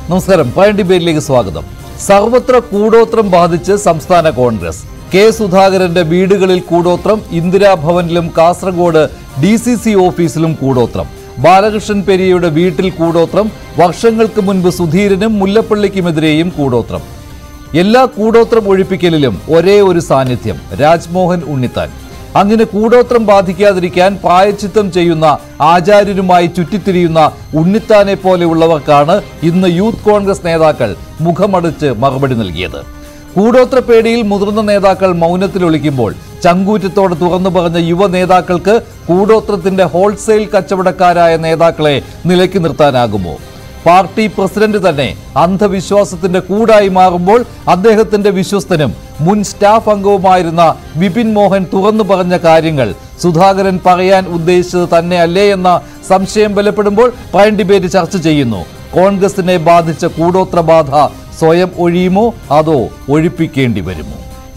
നമസ്കാരം പയൻ ഡിബേറ്റിലേക്ക് സ്വാഗതം സർവത്ര കൂടോത്രം ബാധിച്ച് സംസ്ഥാന കോൺഗ്രസ് കെ സുധാകരന്റെ വീടുകളിൽ കൂടോത്രം ഇന്ദിരാഭവനിലും കാസർഗോഡ് ഡി സി സി ഓഫീസിലും കൂടോത്രം ബാലകൃഷ്ണൻ പെരിയയുടെ വീട്ടിൽ കൂടോത്രം വർഷങ്ങൾക്ക് മുൻപ് സുധീരനും മുല്ലപ്പള്ളിക്കുമെതിരെയും കൂടോത്രം എല്ലാ കൂടോത്രം ഒഴിപ്പിക്കലിലും ഒരേ ഒരു സാന്നിധ്യം രാജ്മോഹൻ ഉണ്ണിത്താൻ അങ്ങനെ കൂടോത്രം ബാധിക്കാതിരിക്കാൻ പ്രായച്ചിത്തം ചെയ്യുന്ന ആചാര്യരുമായി ചുറ്റിത്തിരിയുന്ന ഉണ്ണിത്താനെ പോലെയുള്ളവർക്കാണ് ഇന്ന് യൂത്ത് കോൺഗ്രസ് നേതാക്കൾ മുഖമടച്ച് മറുപടി നൽകിയത് കൂടോത്രപ്പേടിയിൽ മുതിർന്ന നേതാക്കൾ മൗനത്തിലൊളിക്കുമ്പോൾ ചങ്കൂറ്റത്തോടെ തുറന്നു പറഞ്ഞ യുവ നേതാക്കൾക്ക് കൂടോത്രത്തിന്റെ ഹോൾസെയിൽ കച്ചവടക്കാരായ നേതാക്കളെ നിലയ്ക്ക് നിർത്താനാകുമോ പാർട്ടി പ്രസിഡന്റ് തന്നെ അന്ധവിശ്വാസത്തിന്റെ കൂടായി മാറുമ്പോൾ അദ്ദേഹത്തിന്റെ വിശ്വസ്തനും മുൻ സ്റ്റാഫ് അംഗവുമായിരുന്ന വിപിൻ മോഹൻ തുറന്നു പറഞ്ഞ കാര്യങ്ങൾ സുധാകരൻ പറയാൻ ഉദ്ദേശിച്ചത് തന്നെയല്ലേ എന്ന സംശയം ബലപ്പെടുമ്പോൾ പ്രൈം ഡിബേറ്റ് ചർച്ച ചെയ്യുന്നു കോൺഗ്രസിനെ ബാധിച്ച കൂടോത്ര ബാധ സ്വയം ഒഴിയുമോ അതോ ഒഴിപ്പിക്കേണ്ടി വരുമോ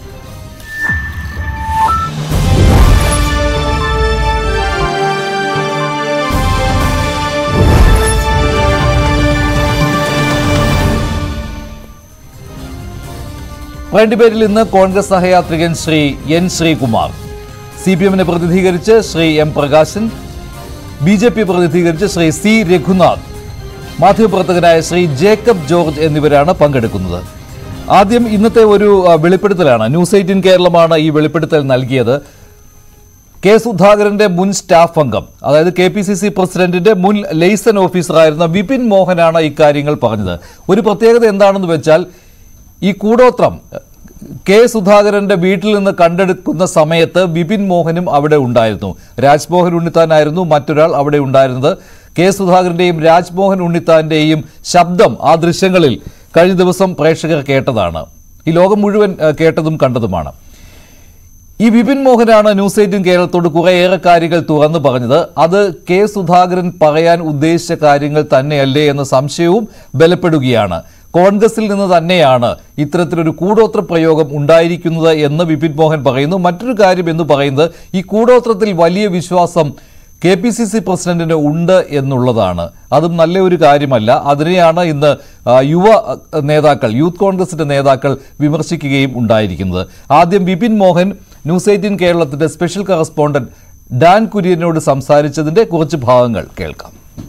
പ്രൈം ഡിബേറ്റിൽ ഇന്ന് കോൺഗ്രസ് സഹയാത്രികൻ Shri N Sreekumar C P എമ്മിനെ പ്രതിനിധീകരിച്ച് Shri M Prakashan B J P പ്രതിനിധീകരിച്ച് ശ്രീ സി രഘുനാഥ് മാധ്യമപ്രവർത്തകനായ ശ്രീ ജേക്കബ് ജോർജ് എന്നിവരാണ് പങ്കെടുക്കുന്നത് ആദ്യം ഇന്നത്തെ ഒരു ആ, വെളിപ്പെടുത്തലാണ് ന്യൂസ് എയ്റ്റീൻ കേരളമാണ് ഈ വെളിപ്പെടുത്തൽ നൽകിയത് കെ സുധാകരന്റെ മുൻ സ്റ്റാഫ് അംഗം അതായത് കെ പി സി സി പ്രസിഡന്റിന്റെ മുൻ ലെയ്സൺ ഓഫീസറായിരുന്ന വിപിൻ മോഹനാണ് ഇക്കാര്യങ്ങൾ പറഞ്ഞത് ഒരു പ്രത്യേകത എന്താണെന്ന് വെച്ചാൽ ഈ കൂടോത്രം കെ സുധാകരന്റെ വീട്ടിൽ നിന്ന് കണ്ടെടുക്കുന്ന സമയത്ത് വിപിൻ മോഹനും അവിടെ ഉണ്ടായിരുന്നു രാജ്മോഹൻ ഉണ്ണിത്താനായിരുന്നു മറ്റൊരാൾ അവിടെ ഉണ്ടായിരുന്നത് കെ സുധാകരന്റെയും രാജ്മോഹൻ ഉണ്ണിത്താന്റെയും ശബ്ദം ആ ദൃശ്യങ്ങളിൽ കഴിഞ്ഞ ദിവസം പ്രേക്ഷകർ കേട്ടതാണ് ഈ ലോകം മുഴുവൻ ഏഹ്, കേട്ടതും കണ്ടതുമാണ് ഈ വിപിൻ മോഹനാണ് ന്യൂസ് എയ്റ്റീൻ കേരളത്തോട് കുറേയേറെ കാര്യങ്ങൾ തുറന്നു പറഞ്ഞത് അത് കെ സുധാകരൻ പറയാൻ ഉദ്ദേശിച്ച കാര്യങ്ങൾ തന്നെയല്ലേ എന്ന സംശയവും ബലപ്പെടുകയാണ് കോൺഗ്രസിൽ നിന്ന് തന്നെയാണ് ഇത്തരത്തിലൊരു കൂടോത്ര പ്രയോഗം ഉണ്ടായിരിക്കുന്നത് എന്ന് വിപിൻ മോഹൻ പറയുന്നു മറ്റൊരു കാര്യം എന്ന് പറയുന്നത് ഈ കൂടോത്രത്തിൽ വലിയ വിശ്വാസം കെ പി സി സി പ്രസിഡന്റിന് ഉണ്ട് എന്നുള്ളതാണ് അതും നല്ല ഒരു കാര്യമല്ല അതിനെയാണ് ഇന്ന് ആ, യുവ അ, നേതാക്കൾ യൂത്ത് കോൺഗ്രസിന്റെ നേതാക്കൾ വിമർശിക്കുകയും ഉണ്ടായിരിക്കുന്നത് ആദ്യം വിപിൻ മോഹൻ ന്യൂസ് എയ്റ്റീൻ കേരളത്തിന്റെ സ്പെഷ്യൽ കറസ്പോണ്ടന്റ് ഡാൻ കുര്യനോട് സംസാരിച്ചതിന്റെ കുറച്ച് ഭാഗങ്ങൾ കേൾക്കാം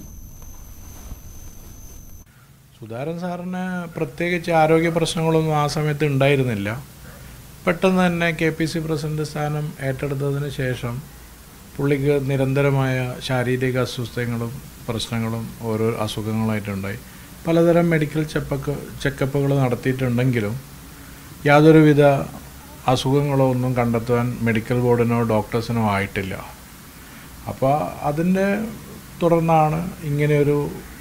സുധാരൻ സാറിന് പ്രത്യേകിച്ച് ആരോഗ്യ പ്രശ്നങ്ങളൊന്നും ആ സമയത്ത് ഉണ്ടായിരുന്നില്ല പെട്ടെന്ന് തന്നെ കെ പി സി പ്രസിഡന്റ് സ്ഥാനം ഏറ്റെടുത്തതിന് ശേഷം പുള്ളിക്ക് നിരന്തരമായ ശാരീരിക അസ്വസ്ഥതകളും പ്രശ്നങ്ങളും ഓരോ അസുഖങ്ങളായിട്ടുണ്ടായി പലതരം മെഡിക്കൽ ചെപ്പക്ക് ചെക്കപ്പുകൾ നടത്തിയിട്ടുണ്ടെങ്കിലും യാതൊരുവിധ അസുഖങ്ങളോ ഒന്നും കണ്ടെത്തുവാൻ മെഡിക്കൽ ബോർഡിനോ ഡോക്ടേഴ്സിനോ ആയിട്ടില്ല അപ്പോൾ അതിൻ്റെ തുടർന്നാണ് ഇങ്ങനെയൊരു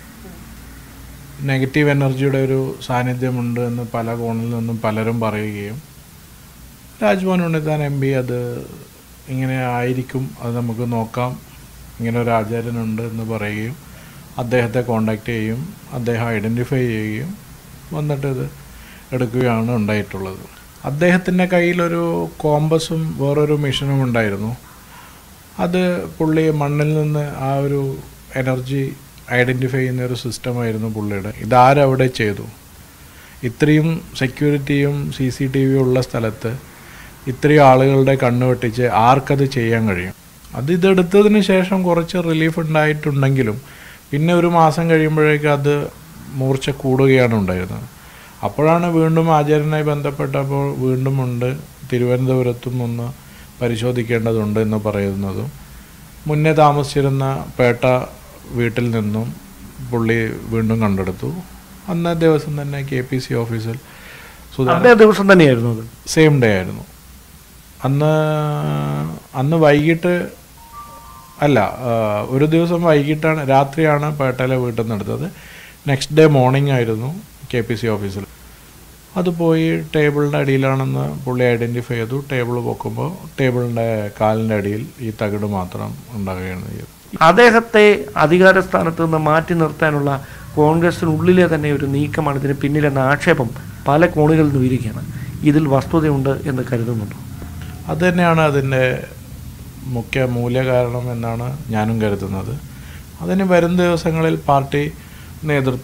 നെഗറ്റീവ് എനർജിയുടെ ഒരു സാന്നിധ്യമുണ്ട് എന്ന് പല കോണിൽ നിന്നും പലരും പറയുകയും രാജ്മോഹൻ ഉണ്ണിത്താൻ എം പി അത് ഇങ്ങനെ ആയിരിക്കും അത് നമുക്ക് നോക്കാം ഇങ്ങനെ ഒരു ആചാര്യനുണ്ട് എന്ന് പറയുകയും അദ്ദേഹത്തെ കോണ്ടാക്ട് ചെയ്യുകയും അദ്ദേഹം ഐഡൻറ്റിഫൈ ചെയ്യുകയും വന്നിട്ട് ഇത് എടുക്കുകയാണ് ഉണ്ടായിട്ടുള്ളത് അദ്ദേഹത്തിൻ്റെ കയ്യിലൊരു കോമ്പസും വേറൊരു മിഷനും ഉണ്ടായിരുന്നു അത് പുള്ളി മണ്ണിൽ നിന്ന് ആ ഒരു എനർജി ഐഡൻറ്റിഫൈ ചെയ്യുന്ന ഒരു സിസ്റ്റമായിരുന്നു പുള്ളിയുടെ ഇതാരവിടെ ചെയ്തു ഇത്രയും സെക്യൂരിറ്റിയും സി സി ടി വിയും ഉള്ള സ്ഥലത്ത് ഇത്രയും ആളുകളുടെ കണ്ണ് വെട്ടിച്ച് ആർക്കത് ചെയ്യാൻ കഴിയും അത് ഇതെടുത്തതിന് ശേഷം കുറച്ച് റിലീഫ് ഉണ്ടായിട്ടുണ്ടെങ്കിലും പിന്നെ ഒരു മാസം കഴിയുമ്പോഴേക്കും അത് മൂർച്ച കൂടുകയാണ് ഉണ്ടായിരുന്നത് അപ്പോഴാണ് വീണ്ടും ആചാര്യനായി ബന്ധപ്പെട്ടപ്പോൾ വീണ്ടും ഉണ്ട് തിരുവനന്തപുരത്തും ഒന്ന് പരിശോധിക്കേണ്ടതുണ്ട് എന്ന് പറയുന്നതും മുന്നേ താമസിച്ചിരുന്ന പേട്ട വീട്ടിൽ നിന്നും പുള്ളി വീണ്ടും കണ്ടെടുത്തു അന്നേ ദിവസം തന്നെ കെ പി സി ഓഫീസിൽ സുധാ അതേ ദിവസം തന്നെയായിരുന്നു അത് സെയിം ഡേ ആയിരുന്നു അന്ന് അന്ന് വൈകിട്ട് അല്ല ആ, ഒരു ദിവസം വൈകിട്ടാണ് രാത്രിയാണ് പേട്ടയിലെ വീട്ടിൽ നിന്ന് എടുത്തത് നെക്സ്റ്റ് ഡേ മോർണിംഗ് ആയിരുന്നു കെ പി സി ഓഫീസിൽ അത് പോയി ടേബിളിൻ്റെ അടിയിലാണെന്ന് പുള്ളി ഐഡൻറ്റിഫൈ ചെയ്തു ടേബിൾ പൊക്കുമ്പോൾ ടേബിളിൻ്റെ കാലിൻ്റെ അടിയിൽ ഈ തകിട് മാത്രം ഉണ്ടാകുകയാണ് ചെയ്തത് അദ്ദേഹത്തെ അധികാര സ്ഥാനത്ത് നിന്ന് മാറ്റി നിർത്താനുള്ള കോൺഗ്രസിനുള്ളിലെ തന്നെ ഒരു നീക്കമാണ് ഇതിന് പിന്നിലെന്ന ആക്ഷേപം പല കോണുകളിൽ നിന്ന് ഉയരുകയാണ് ഇതിൽ വസ്തുതയുണ്ട് എന്ന് കരുതുന്നുണ്ടോ അത് തന്നെയാണ് അതിൻ്റെ മുഖ്യ മൂല്യകാരണം എന്നാണ് ഞാനും കരുതുന്നത് അതിന് വരും ദിവസങ്ങളിൽ പാർട്ടി നേതൃത്വം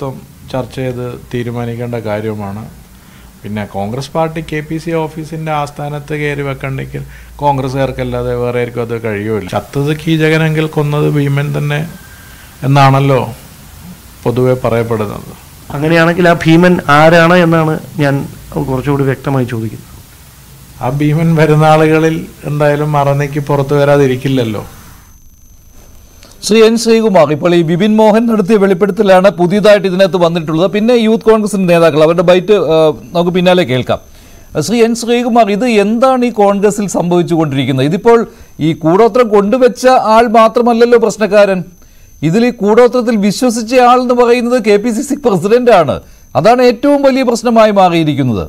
ചർച്ച ചെയ്ത് തീരുമാനിക്കേണ്ട കാര്യമാണ് പിന്നെ Congress party K P C ഓഫീസിൻ്റെ ആസ്ഥാനത്ത് കയറി വെക്കണ്ടെങ്കിൽ കോൺഗ്രസ്സുകാർക്കല്ലാതെ വേറെ ആർക്കും അത് കഴിയുമില്ല ചത്തത് കീചകനെങ്കിൽ കൊന്നത് ഭീമൻ തന്നെ എന്നാണല്ലോ പൊതുവെ പറയപ്പെടുന്നത് അങ്ങനെയാണെങ്കിൽ ആ ഭീമൻ ആരാണ് എന്നാണ് ഞാൻ കുറച്ചുകൂടി വ്യക്തമായി ചോദിക്കുന്നത് ആ ഭീമൻ വരുന്ന ആളുകളിൽ എന്തായാലും മറന്നേക്ക് പുറത്തു വരാതിരിക്കില്ലല്ലോ ശ്രീ എൻ ശ്രീകുമാർ ഇപ്പോൾ ഈ ബിപിൻ മോഹൻ നടത്തിയ വെളിപ്പെടുത്തലാണ് പുതിയതായിട്ട് ഇതിനകത്ത് വന്നിട്ടുള്ളത് പിന്നെ യൂത്ത് കോൺഗ്രസിന്റെ നേതാക്കൾ അവരുടെ ബൈറ്റ് ആ, നമുക്ക് പിന്നാലെ കേൾക്കാം ശ്രീ എൻ ശ്രീകുമാർ ഇത് എന്താണ് ഈ കോൺഗ്രസിൽ സംഭവിച്ചുകൊണ്ടിരിക്കുന്നത് ഇതിപ്പോൾ ഈ കൂടോത്രം കൊണ്ടുവച്ച ആൾ മാത്രമല്ലല്ലോ പ്രശ്നക്കാരൻ ഇതിൽ ഈ കൂടോത്രത്തിൽ വിശ്വസിച്ച ആൾ എന്ന് പറയുന്നത് K P C C president ആണ് അതാണ് ഏറ്റവും വലിയ പ്രശ്നമായി മാറിയിരിക്കുന്നത്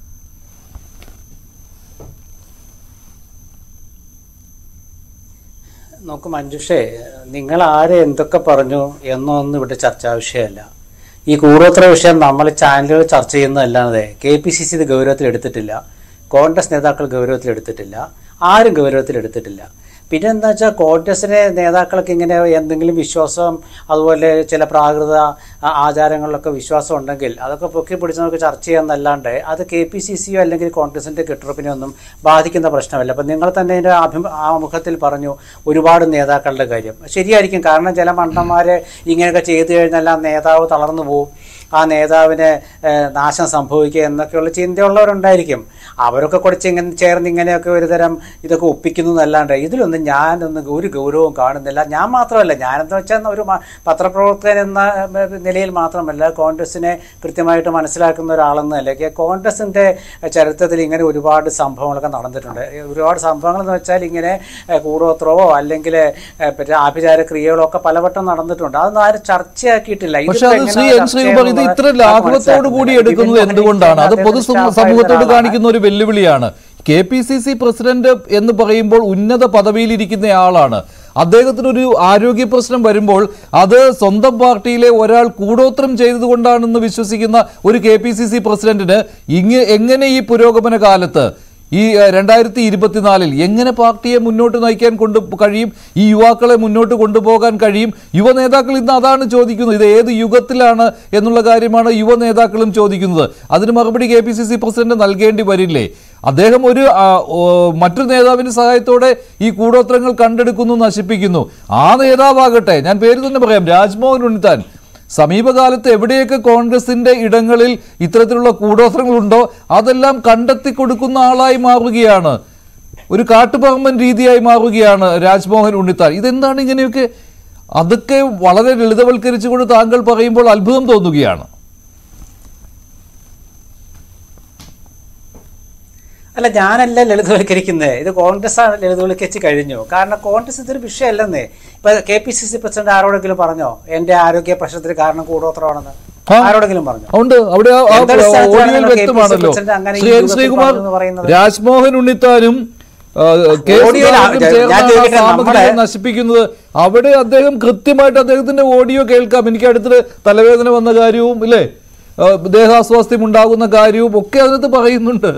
നോക്ക് മഞ്ജുഷേ നിങ്ങൾ ആര് എന്തൊക്കെ പറഞ്ഞു എന്നൊന്നും ഇവിടെ ചർച്ചാ വിഷയമല്ല ഈ കൂടോത്ര വിഷയം നമ്മൾ ചാനലുകൾ ചർച്ച ചെയ്യുന്നതല്ലാതെ കെ പി സി സി ഇത് ഗൗരവത്തിൽ എടുത്തിട്ടില്ല കോൺഗ്രസ് നേതാക്കൾ ഗൗരവത്തിൽ എടുത്തിട്ടില്ല ആരും ഗൗരവത്തിൽ എടുത്തിട്ടില്ല പിന്നെ എന്താ വെച്ചാൽ കോൺഗ്രസിലെ നേതാക്കൾക്ക് ഇങ്ങനെ എന്തെങ്കിലും വിശ്വാസം അതുപോലെ ചില പ്രാകൃത ആ, ആചാരങ്ങളിലൊക്കെ വിശ്വാസം ഉണ്ടെങ്കിൽ അതൊക്കെ പൊക്കി പിടിച്ച് നമുക്ക് ചർച്ച ചെയ്യാന്നല്ലാണ്ട് അത് കെ പി സി സിയോ അല്ലെങ്കിൽ കോൺഗ്രസിൻ്റെ കെട്ടുറപ്പിനെ ഒന്നും ബാധിക്കുന്ന പ്രശ്നമല്ല അപ്പം നിങ്ങൾ തന്നെ അതിൻ്റെ അഭി ആമുഖത്തിൽ പറഞ്ഞു ഒരുപാട് നേതാക്കളുടെ കാര്യം ശരിയായിരിക്കും കാരണം ചില മണ്ടന്മാർ ഇങ്ങനെയൊക്കെ ചെയ്തു കഴിഞ്ഞാൽ ആ നേതാവ് തളർന്നു പോകും ആ നേതാവിന് ഏഹ്, നാശം സംഭവിക്കുക എന്നൊക്കെയുള്ള ചിന്തയുള്ളവരുണ്ടായിരിക്കും അവരൊക്കെ കുറച്ച് ഇങ്ങനെ ചേർന്ന് ഇങ്ങനെയൊക്കെ ഒരുതരം ഇതൊക്കെ ഒപ്പിക്കുന്നു എന്നല്ലാണ്ട് ഇതിലൊന്നും ഞാനൊന്നും ഒരു ഗൗരവവും കാണുന്നില്ല ഞാൻ മാത്രമല്ല ഞാനെന്ന് വെച്ചാൽ ഒരു മ- പത്രപ്രവർത്തകൻ എന്ന ഏഹ്, നിലയിൽ മാത്രമല്ല കോൺഗ്രസിനെ കൃത്യമായിട്ട് മനസ്സിലാക്കുന്ന ഒരാളെന്ന നിലയ്ക്ക് കോൺഗ്രസിൻ്റെ ചരിത്രത്തിൽ ഇങ്ങനെ ഒരുപാട് സംഭവങ്ങളൊക്കെ നടന്നിട്ടുണ്ട് ഏഹ്, ഒരുപാട് സംഭവങ്ങൾ എന്ന് വെച്ചാൽ ഇങ്ങനെ ഏഹ്, കൂടോത്രമോ അല്ലെങ്കിൽ ഏഹ്, പിന്നെ ആഭിചാര ക്രിയകളോ ഒക്കെ പലവട്ടം നടന്നിട്ടുണ്ട് അതൊന്നും ആരും ചർച്ചയാക്കിയിട്ടില്ല പക്ഷെ ഇതിപ്പോ അത് ശ്രീ എങ്ങനെയാണ് എൻ ചർച്ച ശ്രീകുമാർ ഇത് ചെയ്യുന്നത് ഇത്ര അത് ലാഘവത്തോടു കൂടി മനസ്സിലാക്കുന്നില്ല. എടുക്കുന്നത് ബിപിൻ എന്തുകൊണ്ടാണ് അത് മോഹൻ പൊതു അദ്ദേഹത്തിന് സമൂഹത്തോട് സ്റ്റാഫായ കാണിക്കുന്ന ഒരു വെല്ലുവിളിയാണ് K P C C president എന്ന് പറയുമ്പോൾ ഉന്നത പദവിയിലിരിക്കുന്ന ആളാണ് അദ്ദേഹത്തിനൊരു ആരോഗ്യ പ്രശ്നം വരുമ്പോൾ അത് സ്വന്തം പാർട്ടിയിലെ ഒരാൾ കൂടോത്രം ചെയ്തതുകൊണ്ടാണെന്ന് വിശ്വസിക്കുന്ന ഒരു കെ പി സി സി പ്രസിഡന്റിന് ഇങ്ങ എങ്ങനെ ഈ പുരോഗമന കാലത്ത് ഈ ഏഹ്, രണ്ടായിരത്തി ഇരുപത്തിനാലിൽ എങ്ങനെ പാർട്ടിയെ മുന്നോട്ട് നയിക്കാൻ കൊണ്ട് കഴിയും ഈ യുവാക്കളെ മുന്നോട്ട് കൊണ്ടുപോകാൻ കഴിയും യുവ നേതാക്കൾ ഇന്ന് അതാണ് ചോദിക്കുന്നത് ഇത് ഏത് യുഗത്തിലാണ് എന്നുള്ള കാര്യമാണ് യുവ നേതാക്കളും ചോദിക്കുന്നത് അതിന് മറുപടി K P C C president നൽകേണ്ടി വരില്ലേ അദ്ദേഹം ഒരു ആ, ഓ, മറ്റൊരു നേതാവിന്റെ സഹായത്തോടെ ഈ കൂടോത്രങ്ങൾ കണ്ടെടുക്കുന്നു നശിപ്പിക്കുന്നു ആ നേതാവാകട്ടെ ഞാൻ പേര് തന്നെ പറയാം രാജ്മോഹൻ ഉണ്ണിത്താൻ സമീപകാലത്ത് എവിടെയൊക്കെ കോൺഗ്രസിന്റെ ഇടങ്ങളിൽ ഇത്തരത്തിലുള്ള കൂടോത്രങ്ങളുണ്ടോ അതെല്ലാം കണ്ടെത്തി കൊടുക്കുന്ന ആളായി മാറുകയാണ് ഒരു കാട്ടുപറമ്പൻ രീതിയായി മാറുകയാണ് രാജ്മോഹൻ ഉണ്ണിത്താൻ ഇതെന്താണ് ഇങ്ങനെയൊക്കെ അതൊക്കെ വളരെ ലളിതവൽക്കരിച്ചുകൊണ്ട് താങ്കൾ പറയുമ്പോൾ അത്ഭുതം തോന്നുകയാണ് അല്ല ഞാനല്ല ലളിതവൽക്കരിക്കുന്നത് ഇത് കോൺഗ്രസ് ആണ് ലളിതവൽക്കരിച്ച് കഴിഞ്ഞു കാരണം കോൺഗ്രസ് ഇതൊരു വിഷയമല്ലെന്നേ ഇപ്പൊ K P C C president ആരോടെങ്കിലും പറഞ്ഞോ എന്റെ ആരോഗ്യ പ്രശ്നത്തിന് കാരണം കൂടോത്രമാണെന്ന് ആ. ആരോടെങ്കിലും പറഞ്ഞു അതുകൊണ്ട് അവിടെ ആ- ആ എന്തടിസ്ഥാനത്തിലാണ് ഓഡിയോയിൽ നമ്മൾ വ്യക്തമാണല്ലോ KPCC അങ്ങനെ ഈ ശ്രീ എൻ യുഗത്തിൽ ശ്രീകുമാർ പറഞ്ഞെന്ന് പറയുന്നത്? രാജ്മോഹൻ ഉണ്ണിത്താനും ആ, കെ ഓഡിയോയിൽ ആ- സുധാകരനും ഞാൻ ചേർന്നാണ് ആ ചോദിക്കട്ടെ, സാമഗ്രികൾ നമ്മളെ- നശിപ്പിക്കുന്നത് അവിടെ അദ്ദേഹം കൃത്യമായിട്ട് അദ്ദേഹത്തിന്റെ ഓഡിയോ കേൾക്കാം എനിക്ക് അടുത്തിടെ തലവേദന വന്ന കാര്യവും ഇല്ലേ ആ, ദേഹാസ്വാസ്ഥ്യം ഉണ്ടാകുന്ന കാര്യവും ഒക്കെ അതിനകത്ത് പറയുന്നുണ്ട്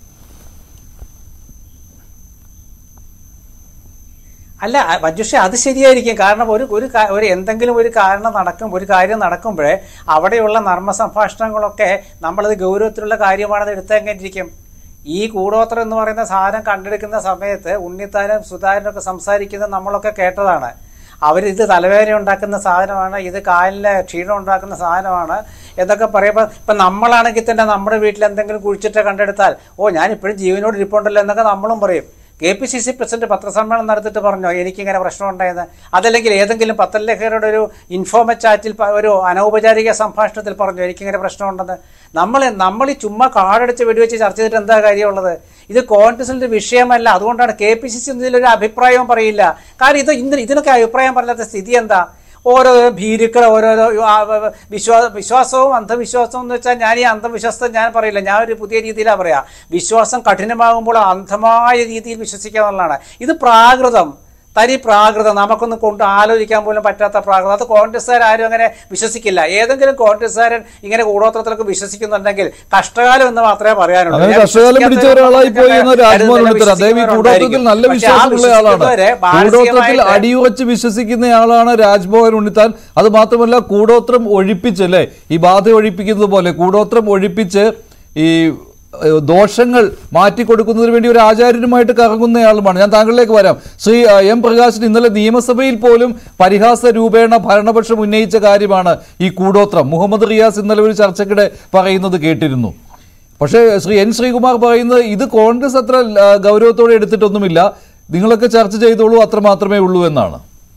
അല്ല അ- മഞ്ജുഷ അത് ശരിയായിരിക്കും കാരണം ഒരു ഒരു കാ- ഒരു എന്തെങ്കിലും ഒരു കാരണം നടക്കും ഒരു കാര്യം നടക്കുമ്പോഴേ അവിടെയുള്ള നർമ്മ സംഭാഷണങ്ങളൊക്കെ നമ്മളത് ഗൗരവത്തിലുള്ള കാര്യമാണെന്ന് എടുത്തെങ്കിരിക്കും ഈ കൂടോത്രം എന്ന് പറയുന്ന സാധനം കണ്ടെടുക്കുന്ന സമയത്ത് ഉണ്ണിത്താനും സുധാകരനും ഒക്കെ സംസാരിക്കുന്നത് നമ്മളൊക്കെ കേട്ടതാണ് അവരിത് തലവേദന ഉണ്ടാക്കുന്ന സാധനമാണ് ഇത് കാലിന് ക്ഷീണം ഉണ്ടാക്കുന്ന സാധനമാണ് എന്നൊക്കെ പറയുമ്പോൾ ഇപ്പം നമ്മളാണെങ്കിൽ തന്നെ നമ്മുടെ വീട്ടിൽ എന്തെങ്കിലും കുഴിച്ചിട്ട് കണ്ടെടുത്താൽ ഓ ഞാൻ ഇപ്പോഴും ജീവനോട് ഇരിപ്പുണ്ടല്ലോ എന്നൊക്കെ നമ്മളും പറയും K P C C president പത്രസമ്മേളനം നടത്തിയിട്ട് പറഞ്ഞോ എനിക്കിങ്ങനെ പ്രശ്നം ഉണ്ടായെന്ന് അതല്ലെങ്കിൽ ഏതെങ്കിലും പത്രലേഖകരുടെ ഒരു ഇൻഫോമ ചാറ്റിൽ പ- ഒരു അനൗപചാരിക സംഭാഷണത്തിൽ പറഞ്ഞോ എനിക്കിങ്ങനെ പ്രശ്നമുണ്ടെന്ന് നമ്മൾ നമ്മൾ ഈ ചുമ്മാ കാടടിച്ച് വെടിവെച്ച് ചർച്ച ചെയ്തിട്ട് എന്താ കാര്യമുള്ളത് ഇത് കോൺഗ്രസിന്റെ വിഷയമല്ല അതുകൊണ്ടാണ് കെ പി സി സി ഇതിലൊരു അഭിപ്രായവും പറയില്ല കാരണം ഇത് ഇന്ന് ഇതിനൊക്കെ അഭിപ്രായം പറയാത്ത സ്ഥിതി എന്താ ഓരോ ഭീരുക്കൾ ഓരോരോ ആ, വിശ്വാ വിശ്വാസവും അന്ധവിശ്വാസവും എന്ന് വെച്ചാൽ ഞാൻ ഈ അന്ധവിശ്വാസം ഞാൻ പറയില്ല ഞാൻ ഒരു പുതിയ രീതിയിലാണ് പറയാ വിശ്വാസം കഠിനമാകുമ്പോൾ അന്ധമായ രീതിയിൽ വിശ്വസിക്കുക എന്നുള്ളതാണ് ഇത് പ്രാകൃതം തനി പ്രാകൃതം നമുക്കൊന്നും കൊണ്ട് ആലോചിക്കാൻ പോലും പറ്റാത്ത പ്രാകൃതം അത് കോൺഗ്രസ്സുകാർ ആരും അങ്ങനെ വിശ്വസിക്കില്ല ഏതെങ്കിലും കോൺഗ്രസ്സുകാരൻ ഇങ്ങനെ കൂടോത്രത്തിലൊക്കെ വിശ്വസിക്കുന്നുണ്ടെങ്കിൽ കഷ്ടകാലം എന്ന് മാത്രമേ പറയാനുള്ളൂ അങ്ങനെ ഞാൻ കഷ്ടകാലം പിടിച്ച വിശ്വസിക്കാത്തവരെ ഒരാളായി പോയി എന്ന രാജ്മോഹൻ കരുതുന്നില്ല, ഉണ്ണിത്താൻ അദ്ദേഹം ഈ കൂടോത്രത്തിൽ നല്ല വിശ്വസിക്കുന്നവരുണ്ടായിരിക്കും. പക്ഷേ ആ വിശ്വാസമുള്ള ആളാണ് വിശ്വസിക്കുന്നവരെ കൂടോത്രത്തിൽ മാനസികമായിട്ട് അടിയുറച്ച് വിശ്വസിക്കുന്നയാളാണ് രാജ്മോഹൻ ഉണ്ണിത്താൻ അത് മാത്രമല്ല കൂടോത്രം ഒഴിപ്പിച്ച് അല്ലേ ഈ ബാധ ഒഴിപ്പിക്കുന്നത് പോലെ കൂടോത്രം ഒഴിപ്പിച്ച് ഈ ഏഹ്, ദോഷങ്ങൾ മാറ്റിക്കൊടുക്കുന്നതിന് വേണ്ടി ഒരു ആചാര്യനുമായിട്ട് കറങ്ങുന്നയാളുമാണ് ഞാൻ താങ്കളിലേക്ക് വരാം ശ്രീ അഹ്, എം പ്രകാശൻ ഇന്നലെ നിയമസഭയിൽ പോലും പരിഹാസ രൂപേണ ഭരണപക്ഷം ഉന്നയിച്ച കാര്യമാണ് ഈ കൂടോത്രം മുഹമ്മദ് റിയാസ് ഇന്നലെ ഒരു ചർച്ചയ്ക്കിടെ പറയുന്നത് കേട്ടിരുന്നു പക്ഷേ ശ്രീ എൻ ശ്രീകുമാർ പറയുന്നത് ഇത് കോൺഗ്രസ് അത്ര ആ, ഗൗരവത്തോടെ എടുത്തിട്ടൊന്നുമില്ല നിങ്ങളൊക്കെ ചർച്ച ചെയ്തോളൂ അത്ര മാത്രമേ ഉള്ളൂ എന്നാണ്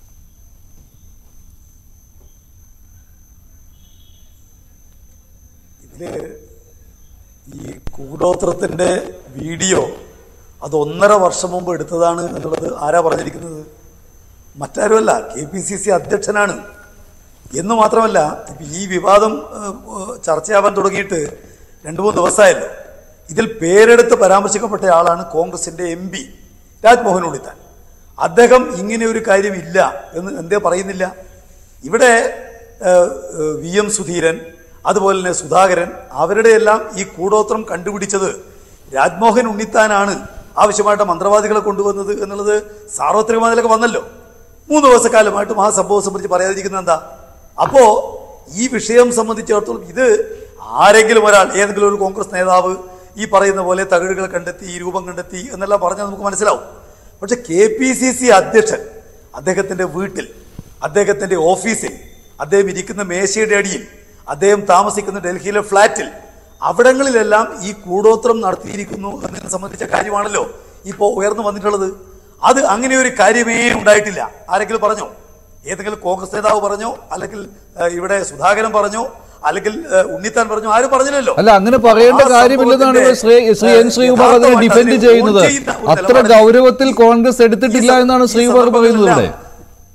ഇതില് ഈ കൂടോത്രത്തിന്റെ വീഡിയോ അത് ഒന്നര വർഷം മുമ്പ് എടുത്തതാണ് എന്നുള്ളത് ആരാ പറഞ്ഞിരിക്കുന്നത് മറ്റാരുമല്ല കെ പി സി സി അധ്യക്ഷനാണ് എന്ന് മാത്രമല്ല ഇപ്പൊ ഈ വിവാദം ഏഹ്, ഏഹ്, ചർച്ചയാവാൻ തുടങ്ങിയിട്ട് രണ്ട് മൂന്ന് ദിവസമായല്ലോ ഇതിൽ പേരെടുത്ത് പരാമർശിക്കപ്പെട്ട ആളാണ് കോൺഗ്രസിന്റെ എം പി രാജ്മോഹൻ ഉണ്ണിത്താൻ അദ്ദേഹം ഇങ്ങനെ ഒരു കാര്യമില്ല എന്ന് എന്തേ പറയുന്നില്ല ഇവിടെ ഏഹ്, ഏഹ്, വി എം സുധീരൻ അതുപോലെ തന്നെ സുധാകരൻ അവരുടെ എല്ലാം ഈ കൂടോത്രം കണ്ടുപിടിച്ചത് രാജ്മോഹൻ ഉണ്ണിത്താനാണ് ആവശ്യമായിട്ട് മന്ത്രവാദികളെ കൊണ്ടുവന്നത് എന്നുള്ളത് സാർവത്രികമാതിലൊക്കെ വന്നല്ലോ മൂന്ന് ദിവസക്കാലമായിട്ടും ആ സംഭവം സംബന്ധിച്ച് പറയാതിരിക്കുന്നത് എന്താ അപ്പോ ഈ വിഷയം സംബന്ധിച്ചിടത്തോളം ഇത് ആരെങ്കിലും ഒരാൾ ഏതെങ്കിലും ഒരു കോൺഗ്രസ് നേതാവ് ഈ പറയുന്ന പോലെ തകിടുകൾ കണ്ടെത്തി ഈ രൂപം കണ്ടെത്തി എന്നെല്ലാം പറഞ്ഞാൽ നമുക്ക് മനസ്സിലാവും പക്ഷെ കെ പി സി സി അധ്യക്ഷൻ അദ്ദേഹത്തിന്റെ വീട്ടിൽ അദ്ദേഹത്തിന്റെ ഓഫീസിൽ അദ്ദേഹം ഇരിക്കുന്ന മേശയുടെ അടിയിൽ അദ്ദേഹം താമസിക്കുന്ന ഡൽഹിയിലെ ഫ്ലാറ്റിൽ അവിടങ്ങളിലെല്ലാം ഈ കൂടോത്രം നടത്തിയിരിക്കുന്നു എന്നതിനെ സംബന്ധിച്ച കാര്യമാണല്ലോ ഇപ്പോൾ ഉയർന്നു വന്നിട്ടുള്ളത് അത് അങ്ങനെ ഒരു കാര്യമേ ഉണ്ടായിട്ടില്ല ആരെങ്കിലും പറഞ്ഞോ ഏതെങ്കിലും കോൺഗ്രസ് നേതാവ് പറഞ്ഞോ അല്ലെങ്കിൽ ഏഹ്, ഇവിടെ സുധാകരൻ പറഞ്ഞോ അല്ലെങ്കിൽ ഏഹ്, ഉണ്ണിത്താൻ പറഞ്ഞോ ആരും പറഞ്ഞില്ലല്ലോ അല്ല അങ്ങനെ പറയേണ്ട ആ കാര്യമില്ലെന്നാണ് ഇവിടെ ശ്രീ ശ്രീ എൻ ശ്രീകുമാർ അതിനെ യഥാർത്ഥമായിട്ട് ഡിഫെൻഡ് അതിനെ ചെയ്യുന്നത് ഓൺ ചെയ്യുന്ന ഒരു അത്ര നിലപാടിൽ ഗൗരവത്തിൽ കോൺഗ്രസ് എടുത്തിട്ടില്ല ഈ സ- എന്നാണ് ഈ ശ്രീകുമാർ പറയുന്നത് ഇവിടെ സന്ദർഭങ്ങളിലെല്ലാം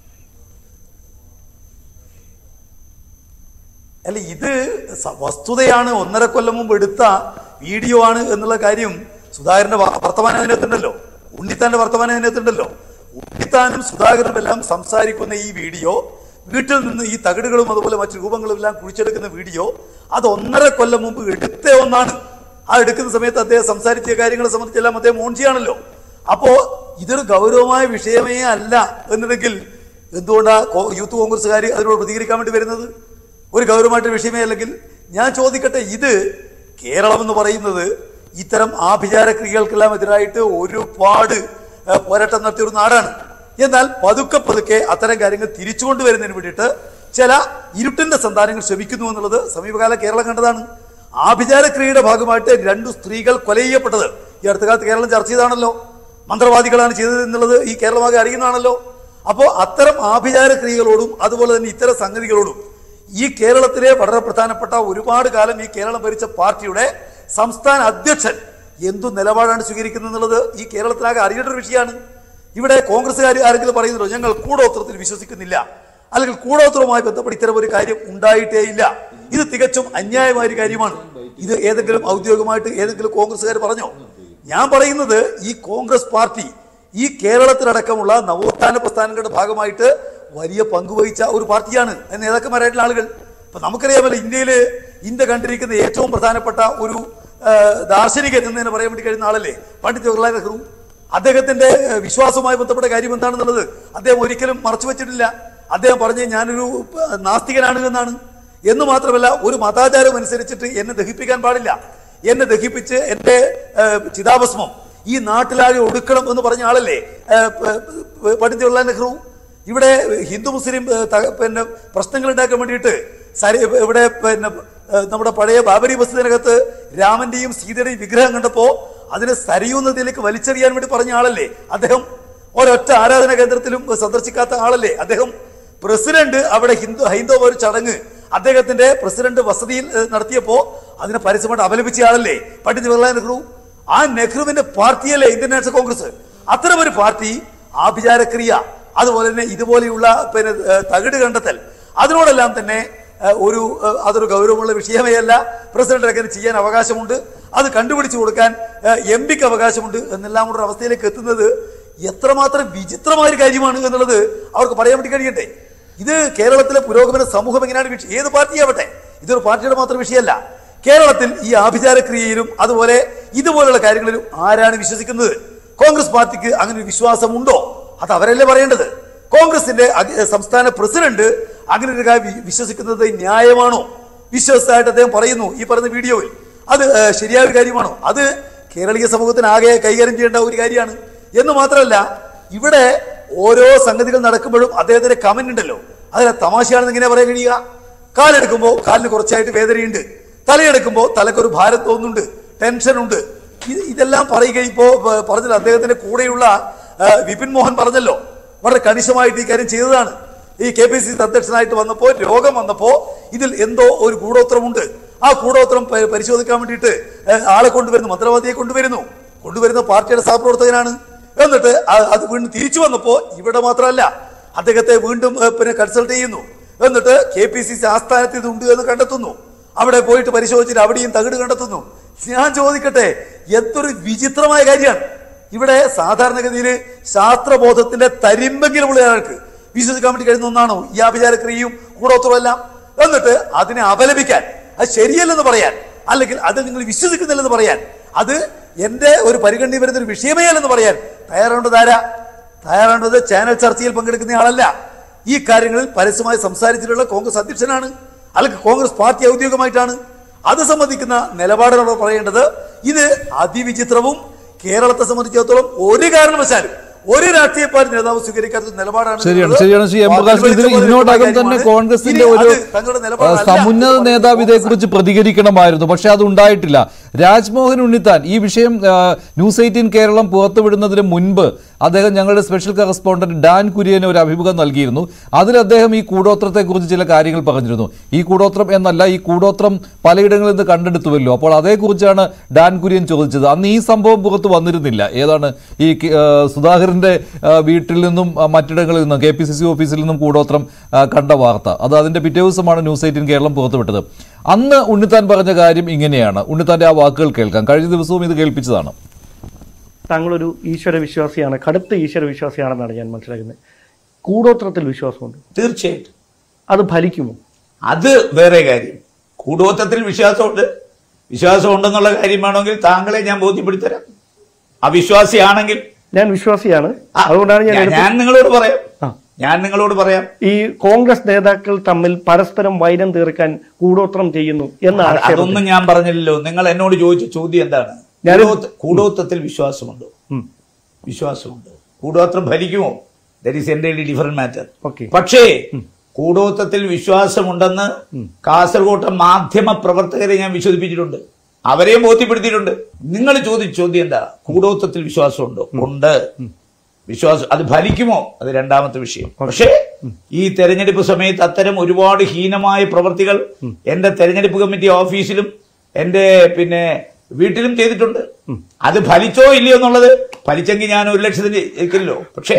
അല്ല ഇത് സ- വസ്തുതയാണ് ഒന്നര കൊല്ലം മുമ്പ് എടുത്ത വീഡിയോ ആണ് എന്നുള്ള കാര്യം സുധാകരന്റെ വ- വർത്തമാനം അതിനകത്തുണ്ടല്ലോ ഉണ്ണിത്താന്റെ വർത്തമാനം അതിനകത്തുണ്ടല്ലോ ഉണ്ണിത്താനും സുധാകരനും എല്ലാം സംസാരിക്കുന്ന ഈ വീഡിയോ വീട്ടിൽ നിന്ന് ഈ തകിടുകളും അതുപോലെ മറ്റു രൂപങ്ങളും എല്ലാം കുഴിച്ചെടുക്കുന്ന വീഡിയോ അത് ഒന്നര കൊല്ലം മുമ്പ് എടുത്ത ഒന്നാണ് ആ എടുക്കുന്ന സമയത്ത് അദ്ദേഹം സംസാരിച്ച കാര്യങ്ങളെ സംബന്ധിച്ചെല്ലാം അദ്ദേഹം ഓൺ ചെയ്യാണല്ലോ അപ്പോ ഇതൊരു ഗൗരവമായ വിഷയമേ അല്ല എന്നുണ്ടെങ്കിൽ എന്തുകൊണ്ടാ കോ- യൂത്ത് കോൺഗ്രസ്സുകാർ അതിനോട് പ്രതികരിക്കാൻ വേണ്ടി വരുന്നത് ഒരു ഗൗരവമായിട്ട് വിഷയമേ അല്ലെങ്കിൽ ഞാൻ ചോദിക്കട്ടെ ഇത് കേരളം എന്ന് പറയുന്നത് ഇത്തരം ആഭിചാര ക്രിയകൾക്കെല്ലാം എതിരായിട്ട് ഒരുപാട് ഏഹ്, പോരാട്ടം നടത്തിയ ഒരു നാടാണ് എന്നാൽ പതുക്കെ പതുക്കെ അത്തരം കാര്യങ്ങൾ തിരിച്ചു കൊണ്ടുവരുന്നതിന് വേണ്ടിയിട്ട് ചില ഇരുട്ടിന്റെ സന്താനങ്ങൾ ശ്രമിക്കുന്നു എന്നുള്ളത് സമീപകാല കേരളം കണ്ടതാണ് ആഭിചാര ക്രിയയുടെ ഭാഗമായിട്ട് രണ്ടു സ്ത്രീകൾ കൊല ചെയ്യപ്പെട്ടത് ഈ അടുത്ത കാലത്ത് കേരളം ചർച്ച ചെയ്താണല്ലോ മന്ത്രവാദികളാണ് ചെയ്തത് എന്നുള്ളത് ഈ കേരളമാകെ അറിയുന്നതാണല്ലോ അപ്പോൾ അത്തരം ആഭിചാര ക്രിയകളോടും അതുപോലെ തന്നെ ഇത്തരം സംഗതികളോടും ഈ കേരളത്തിലെ വളരെ പ്രധാനപ്പെട്ട ഒരുപാട് കാലം ഈ കേരളം ഭരിച്ച പാർട്ടിയുടെ സംസ്ഥാന അധ്യക്ഷൻ എന്തു നിലപാടാണ് സ്വീകരിക്കുന്നത് എന്നുള്ളത് ഈ കേരളത്തിലാകെ അറിയേണ്ട ഒരു വിഷയമാണ് ഇവിടെ കോൺഗ്രസ്സുകാർ ആരെങ്കിലും പറയുന്നുണ്ടോ ഞങ്ങൾ കൂടോത്രത്തിൽ വിശ്വസിക്കുന്നില്ല അല്ലെങ്കിൽ കൂടോത്രവുമായി ബന്ധപ്പെട്ട് ഇത്തരം ഒരു കാര്യം ഉണ്ടായിട്ടേ ഇല്ല ഇത് തികച്ചും അന്യായമായ ഒരു കാര്യമാണ് ഇത് ഏതെങ്കിലും ഔദ്യോഗികമായിട്ട് ഏതെങ്കിലും കോൺഗ്രസ്സുകാർ പറഞ്ഞോ ഞാൻ പറയുന്നത് ഈ കോൺഗ്രസ് പാർട്ടി ഈ കേരളത്തിലടക്കമുള്ള നവോത്ഥാന പ്രസ്ഥാനങ്ങളുടെ ഭാഗമായിട്ട് വലിയ പങ്കുവഹിച്ച ഒരു പാർട്ടിയാണ് അത് നേതാക്കന്മാരായിട്ടുള്ള ആളുകൾ ഇപ്പൊ നമുക്കറിയാമല്ലോ ഇന്ത്യയിൽ ഇന്ത്യ കണ്ടിരിക്കുന്ന ഏറ്റവും പ്രധാനപ്പെട്ട ഒരു ആ, ദാർശനികൻ എന്ന് തന്നെ പറയാൻ വേണ്ടി കഴിയുന്ന ആളല്ലേ പണ്ഡിറ്റ് ജവഹർലാൽ നെഹ്റു അദ്ദേഹത്തിന്റെ ആ, വിശ്വാസവുമായി ബന്ധപ്പെട്ട കാര്യം എന്താണെന്നുള്ളത് അദ്ദേഹം ഒരിക്കലും മറച്ചു വെച്ചിട്ടില്ല അദ്ദേഹം പറഞ്ഞ് ഞാനൊരു ആ, നാസ്തികനാണ് എന്നാണ് എന്ന് മാത്രമല്ല ഒരു മതാചാരം അനുസരിച്ചിട്ട് എന്നെ ദഹിപ്പിക്കാൻ പാടില്ല എന്നെ ദഹിപ്പിച്ച് എന്റെ ആ, ചിതാഭസ്മം ഈ നാട്ടിലാകെ ഒടുക്കണം എന്ന് പറഞ്ഞ ആളല്ലേ ആ, പ- പ- പണ്ഡിറ്റ് ജവഹർലാൽ നെഹ്റു ഇവിടെ ഹിന്ദു മുസ്ലിം ഏ, ത- പിന്നെ പ്രശ്നങ്ങൾ ഉണ്ടാക്കാൻ വേണ്ടിയിട്ട് സരി ഇവിടെ പിന്നെ ഏ, നമ്മുടെ പഴയ ബാബരി മസ്ജിദിനകത്ത് രാമന്റെയും സീതയുടെയും വിഗ്രഹം കണ്ടപ്പോ അതിനെ സരയൂ നദിയിലേക്ക് വലിച്ചെറിയാൻ വേണ്ടി പറഞ്ഞ ആളല്ലേ അദ്ദേഹം ഒരൊറ്റ ആരാധനാ കേന്ദ്രത്തിലും സന്ദർശിക്കാത്ത ആളല്ലേ അദ്ദേഹം പ്രസിഡന്റ് അവിടെ ഹിന്ദു ഹൈന്ദവ ഒരു ചടങ്ങ് അദ്ദേഹത്തിന്റെ പ്രസിഡന്റ് വസതിയിൽ ഏ, നടത്തിയപ്പോ അതിനെ പരസ്യമായിട്ട് അപലപിച്ച ആളല്ലേ പണ്ഡിറ്റ് ജവഹർലാൽ നെഹ്റു ആ നെഹ്റുവിന്റെ പാർട്ടിയല്ലേ ഇന്ത്യൻ നാഷണൽ കോൺഗ്രസ് അത്തരം ഒരു പാർട്ടി ആഭിചാരക്രിയ അതുപോലെ തന്നെ ഇതുപോലെയുള്ള പിന്നെ ഏഹ്, തകിട് കണ്ടെത്തൽ അതിനോടെല്ലാം തന്നെ ഏഹ്, ഒരു ഏഹ്, അതൊരു ഗൗരവമുള്ള വിഷയമേ അല്ല പ്രസിഡന്റ് അങ്ങനെ ചെയ്യാൻ അവകാശമുണ്ട് അത് കണ്ടുപിടിച്ചു കൊടുക്കാൻ എം പിക്ക് അവകാശമുണ്ട് എന്നെല്ലാം കൂടെ ഒരു അവസ്ഥയിലേക്ക് എത്തുന്നത് എത്രമാത്രം വിചിത്രമായ ഒരു കാര്യമാണ് എന്നുള്ളത് അവർക്ക് പറയാൻ വേണ്ടി കഴിയട്ടെ ഇത് കേരളത്തിലെ പുരോഗമന സമൂഹം എങ്ങനെയാണ് വീക്ഷ ഏത് പാർട്ടിയാവട്ടെ ഇതൊരു പാർട്ടിയുടെ മാത്രം വിഷയമല്ല കേരളത്തിൽ ഈ ആഭിചാരക്രിയയിലും അതുപോലെ ഇതുപോലുള്ള കാര്യങ്ങളിലും ആരാണ് വിശ്വസിക്കുന്നത് കോൺഗ്രസ് പാർട്ടിക്ക് അങ്ങനെ ഒരു വിശ്വാസമുണ്ടോ അത് അവരല്ലേ പറയേണ്ടത് കോൺഗ്രസിന്റെ അധി- സംസ്ഥാന പ്രസിഡന്റ് അങ്ങനെ ഒരു കാര്യം വി- വിശ്വസിക്കുന്നത് ന്യായമാണോ വിശ്വസ്തമായിട്ട് അദ്ദേഹം പറയുന്നു ഈ പറയുന്ന വീഡിയോയിൽ അത് ഏഹ്, ശരിയായ ഒരു കാര്യമാണോ അത് കേരളീയ സമൂഹത്തിന് ആകെ കൈകാര്യം ചെയ്യേണ്ട ഒരു കാര്യമാണ് എന്ന് മാത്രമല്ല ഇവിടെ ഓരോ സംഗതികൾ നടക്കുമ്പോഴും അദ്ദേഹത്തിന്റെ കമന്റ് ഉണ്ടല്ലോ അതിലെ തമാശയാണെന്ന് ഇങ്ങനെ പറയാൻ കഴിയുക കാലെടുക്കുമ്പോൾ കാലിന് കുറച്ചായിട്ട് വേദനയുണ്ട് തലയെടുക്കുമ്പോൾ തലക്കൊരു ഭാരം തോന്നുന്നുണ്ട് ടെൻഷൻ ഉണ്ട് ഇത് ഇതെല്ലാം പറയുക ഇപ്പോ പ- പറഞ്ഞത് അദ്ദേഹത്തിന്റെ കൂടെയുള്ള ആ, വിപിൻ മോഹൻ പറഞ്ഞല്ലോ വളരെ കണിശമായിട്ട് ഈ കാര്യം ചെയ്തതാണ് ഈ കെ പി സി സി അധ്യക്ഷനായിട്ട് വന്നപ്പോ രോഗം വന്നപ്പോ ഇതിൽ എന്തോ ഒരു കൂടോത്രമുണ്ട് ആ കൂടോത്രം പ- പരിശോധിക്കാൻ വേണ്ടിയിട്ട് ഏ, ആളെ കൊണ്ടുവരുന്നു മന്ത്രവാദിയെ കൊണ്ടുവരുന്നു കൊണ്ടുവരുന്ന പാർട്ടിയുടെ സഹപ്രവർത്തകനാണ് എന്നിട്ട് ആ- അത് വീണ്ടും തിരിച്ചു വന്നപ്പോ ഇവിടെ മാത്രമല്ല അദ്ദേഹത്തെ വീണ്ടും ഏ, പിന്നെ കൺസൾട്ട് ചെയ്യുന്നു എന്നിട്ട് കെ പി സി സി ആസ്ഥാനത്ത് ഇത് ഉണ്ട് എന്ന് കണ്ടെത്തുന്നു അവിടെ പോയിട്ട് പരിശോധിച്ചിട്ട് അവിടെയും തകിട് കണ്ടെത്തുന്നു ഞാൻ ചോദിക്കട്ടെ എന്തൊരു വിചിത്രമായ കാര്യമാണ് ഇവിടെ സാധാരണഗതിയിൽ ശാസ്ത്രബോധത്തിന്റെ തരിമ്പെങ്കിലുമുള്ള ഒരാൾക്ക് വിശ്വസിക്കാൻ വേണ്ടി കഴിയുന്ന ഒന്നാണോ ഈ ആഭിചാരക്രിയയും കൂടോത്രവും എല്ലാം എന്നിട്ട് അതിനെ അപലപിക്കാൻ അത് ശരിയല്ലെന്ന് പറയാൻ അല്ലെങ്കിൽ അത് നിങ്ങൾ വിശ്വസിക്കുന്നില്ലെന്ന് പറയാൻ അത് എന്റെ ഒരു പരിഗണന വരുന്ന ഒരു വിഷയമേ അല്ലെന്ന് പറയാൻ തയ്യാറേണ്ടത് ആരാ തയ്യാറേണ്ടത് ചാനൽ ചർച്ചയിൽ പങ്കെടുക്കുന്ന ആളല്ല ഈ കാര്യങ്ങളിൽ പരസ്യമായി സംസാരിച്ചിട്ടുള്ള കോൺഗ്രസ് അധ്യക്ഷനാണ് അല്ലെങ്കിൽ കോൺഗ്രസ് പാർട്ടി ഔദ്യോഗികമായിട്ടാണ് അത് സംബന്ധിക്കുന്ന നിലപാടുകളോട് പറയേണ്ടത് ഇത് അതിവിചിത്രവും കേരളത്തെ സംബന്ധിച്ചിടത്തോളം ഒരു കാരണവശാലും ഒരു രാഷ്ട്രീയ പാർട്ടി നേതാവ് സ്വീകരിക്കാത്ത നിലപാടാണ് ശരിയാണ് എന്നുള്ളത് ശരിയാണ് ശ്രീ എം പ്രകാശ് ഇതിൽ വാക്കുകളിൽ ഇതിനോടകം തന്നെ കാര്യമാണ്. കോൺഗ്രസിന്റെ ഇനി ഒരു അത് തങ്ങളുടെ ആ, നിലപാടല്ല. സമുന്നത നേതാവ് ഇതേക്കുറിച്ച് പ്രതികരിക്കണമായിരുന്നു പക്ഷെ അത് ഉണ്ടായിട്ടില്ല രാജ്മോഹൻ ഉണ്ണിത്താൻ ഈ വിഷയം ആ, ന്യൂസ് എയ്റ്റീൻ കേരളം പുറത്തുവിടുന്നതിന് മുൻപ് അദ്ദേഹം ഞങ്ങളുടെ സ്പെഷ്യൽ കറസ്പോണ്ടന്റ് ഡാൻ കുര്യന് ഒരു അഭിമുഖം നൽകിയിരുന്നു അതിൽ അദ്ദേഹം ഈ കൂടോത്രത്തെക്കുറിച്ച് ചില കാര്യങ്ങൾ പറഞ്ഞിരുന്നു ഈ കൂടോത്രം എന്നല്ല ഈ കൂടോത്രം പലയിടങ്ങളിൽ നിന്ന് കണ്ടെടുത്തുവല്ലോ അപ്പോൾ അതേക്കുറിച്ചാണ് ഡാൻ കുര്യൻ ചോദിച്ചത് അന്ന് ഈ സംഭവം പുറത്ത് വന്നിരുന്നില്ല ഏതാണ് ഈ കി- ആ, സുധാകരന്റെ ആ, വീട്ടിൽ നിന്നും ആ, മറ്റിടങ്ങളിൽ നിന്നും കെ പി സി സി ഓഫീസിൽ നിന്നും കൂടോത്രം ആ, കണ്ട വാർത്ത അത് അതിന്റെ പിറ്റേ ദിവസമാണ് ന്യൂസ് എയ്റ്റീൻ കേരളം പുറത്തുവിട്ടത് അന്ന് ഉണ്ണിത്താൻ പറഞ്ഞ കാര്യം ഇങ്ങനെയാണ് ഉണ്ണിത്താന്റെ ആ വാക്കുകൾ കേൾക്കാം കഴിഞ്ഞ ദിവസവും ഇത് കേൾപ്പിച്ചതാണ് താങ്കളൊരു ഈശ്വര വിശ്വാസിയാണ് കടുത്ത ഈശ്വര വിശ്വാസിയാണെന്നാണ് ഞാൻ മനസ്സിലാക്കുന്നത് കൂടോത്രത്തിൽ വിശ്വാസമുണ്ട് തീർച്ചയായിട്ടും അത് ഫലിക്കുമോ അത് വേറെ കാര്യം കൂടോത്രത്തിൽ വിശ്വാസമുണ്ട് വിശ്വാസമുണ്ടെന്നുള്ള കാര്യമാണെങ്കിൽ താങ്കളെ ഞാൻ ബോധ്യപ്പെടുത്തരാം അവിശ്വാസിയാണെങ്കിൽ ഞാൻ വിശ്വാസിയാണ് ആ, അതുകൊണ്ടാണ് ഞാൻ ഞാൻ- എടുത്തത്. ഞാൻ നിങ്ങളോട് പറയാം ആ. ഞാൻ നിങ്ങളോട് പറയാം ഈ കോൺഗ്രസ് നേതാക്കൾ തമ്മിൽ പരസ്പരം വൈരം തീർക്കാൻ കൂടോത്രം ചെയ്യുന്നു എന്ന അത് ആക്ഷേപം അതൊന്നും ഞാൻ പറഞ്ഞില്ലല്ലോ നിങ്ങൾ എന്നോട് ചോദിച്ച ചോദ്യം എന്താണ് ഞാനും- കൂടോത്ര- കൂടോത്രത്തിൽ വിശ്വാസമുണ്ടോ ഉം. വിശ്വാസമുണ്ട് കൂടോത്രം ഭരിക്കുമോ ദറ്റ് ഈസ് എന്റെ ഡിഫറെന്റ് മാറ്റർ ഓക്കെ പക്ഷേ കൂടോത്രത്തിൽ വിശ്വാസമുണ്ടെന്ന് കാസർഗോട്ടെ മാധ്യമ പ്രവർത്തകരെ ഞാൻ വിശ്വസിപ്പിച്ചിട്ടുണ്ട് അവരെയും ബോധ്യപ്പെടുത്തിയിട്ടുണ്ട് നിങ്ങൾ ചോദിച്ച ചോദ്യം എന്താ കൂടോത്രത്തിൽ വിശ്വാസമുണ്ടോ ഉണ്ട് വിശ്വാസം അത് ഫലിക്കുമോ അത് രണ്ടാമത്തെ വിഷയം പക്ഷേ ഈ തെരഞ്ഞെടുപ്പ് സമയത്ത് അത്തരം ഒരുപാട് ഹീനമായ പ്രവർത്തികൾ എന്റെ തെരഞ്ഞെടുപ്പ് കമ്മിറ്റി ഓഫീസിലും എന്റെ പിന്നെ വീട്ടിലും ചെയ്തിട്ടുണ്ട് അത് ഫലിച്ചോ ഇല്ലയോ എന്നുള്ളത് ഫലിച്ചെങ്കിൽ ഞാൻ ഒരു ലക്ഷത്തിന് ജയിക്കില്ലല്ലോ പക്ഷേ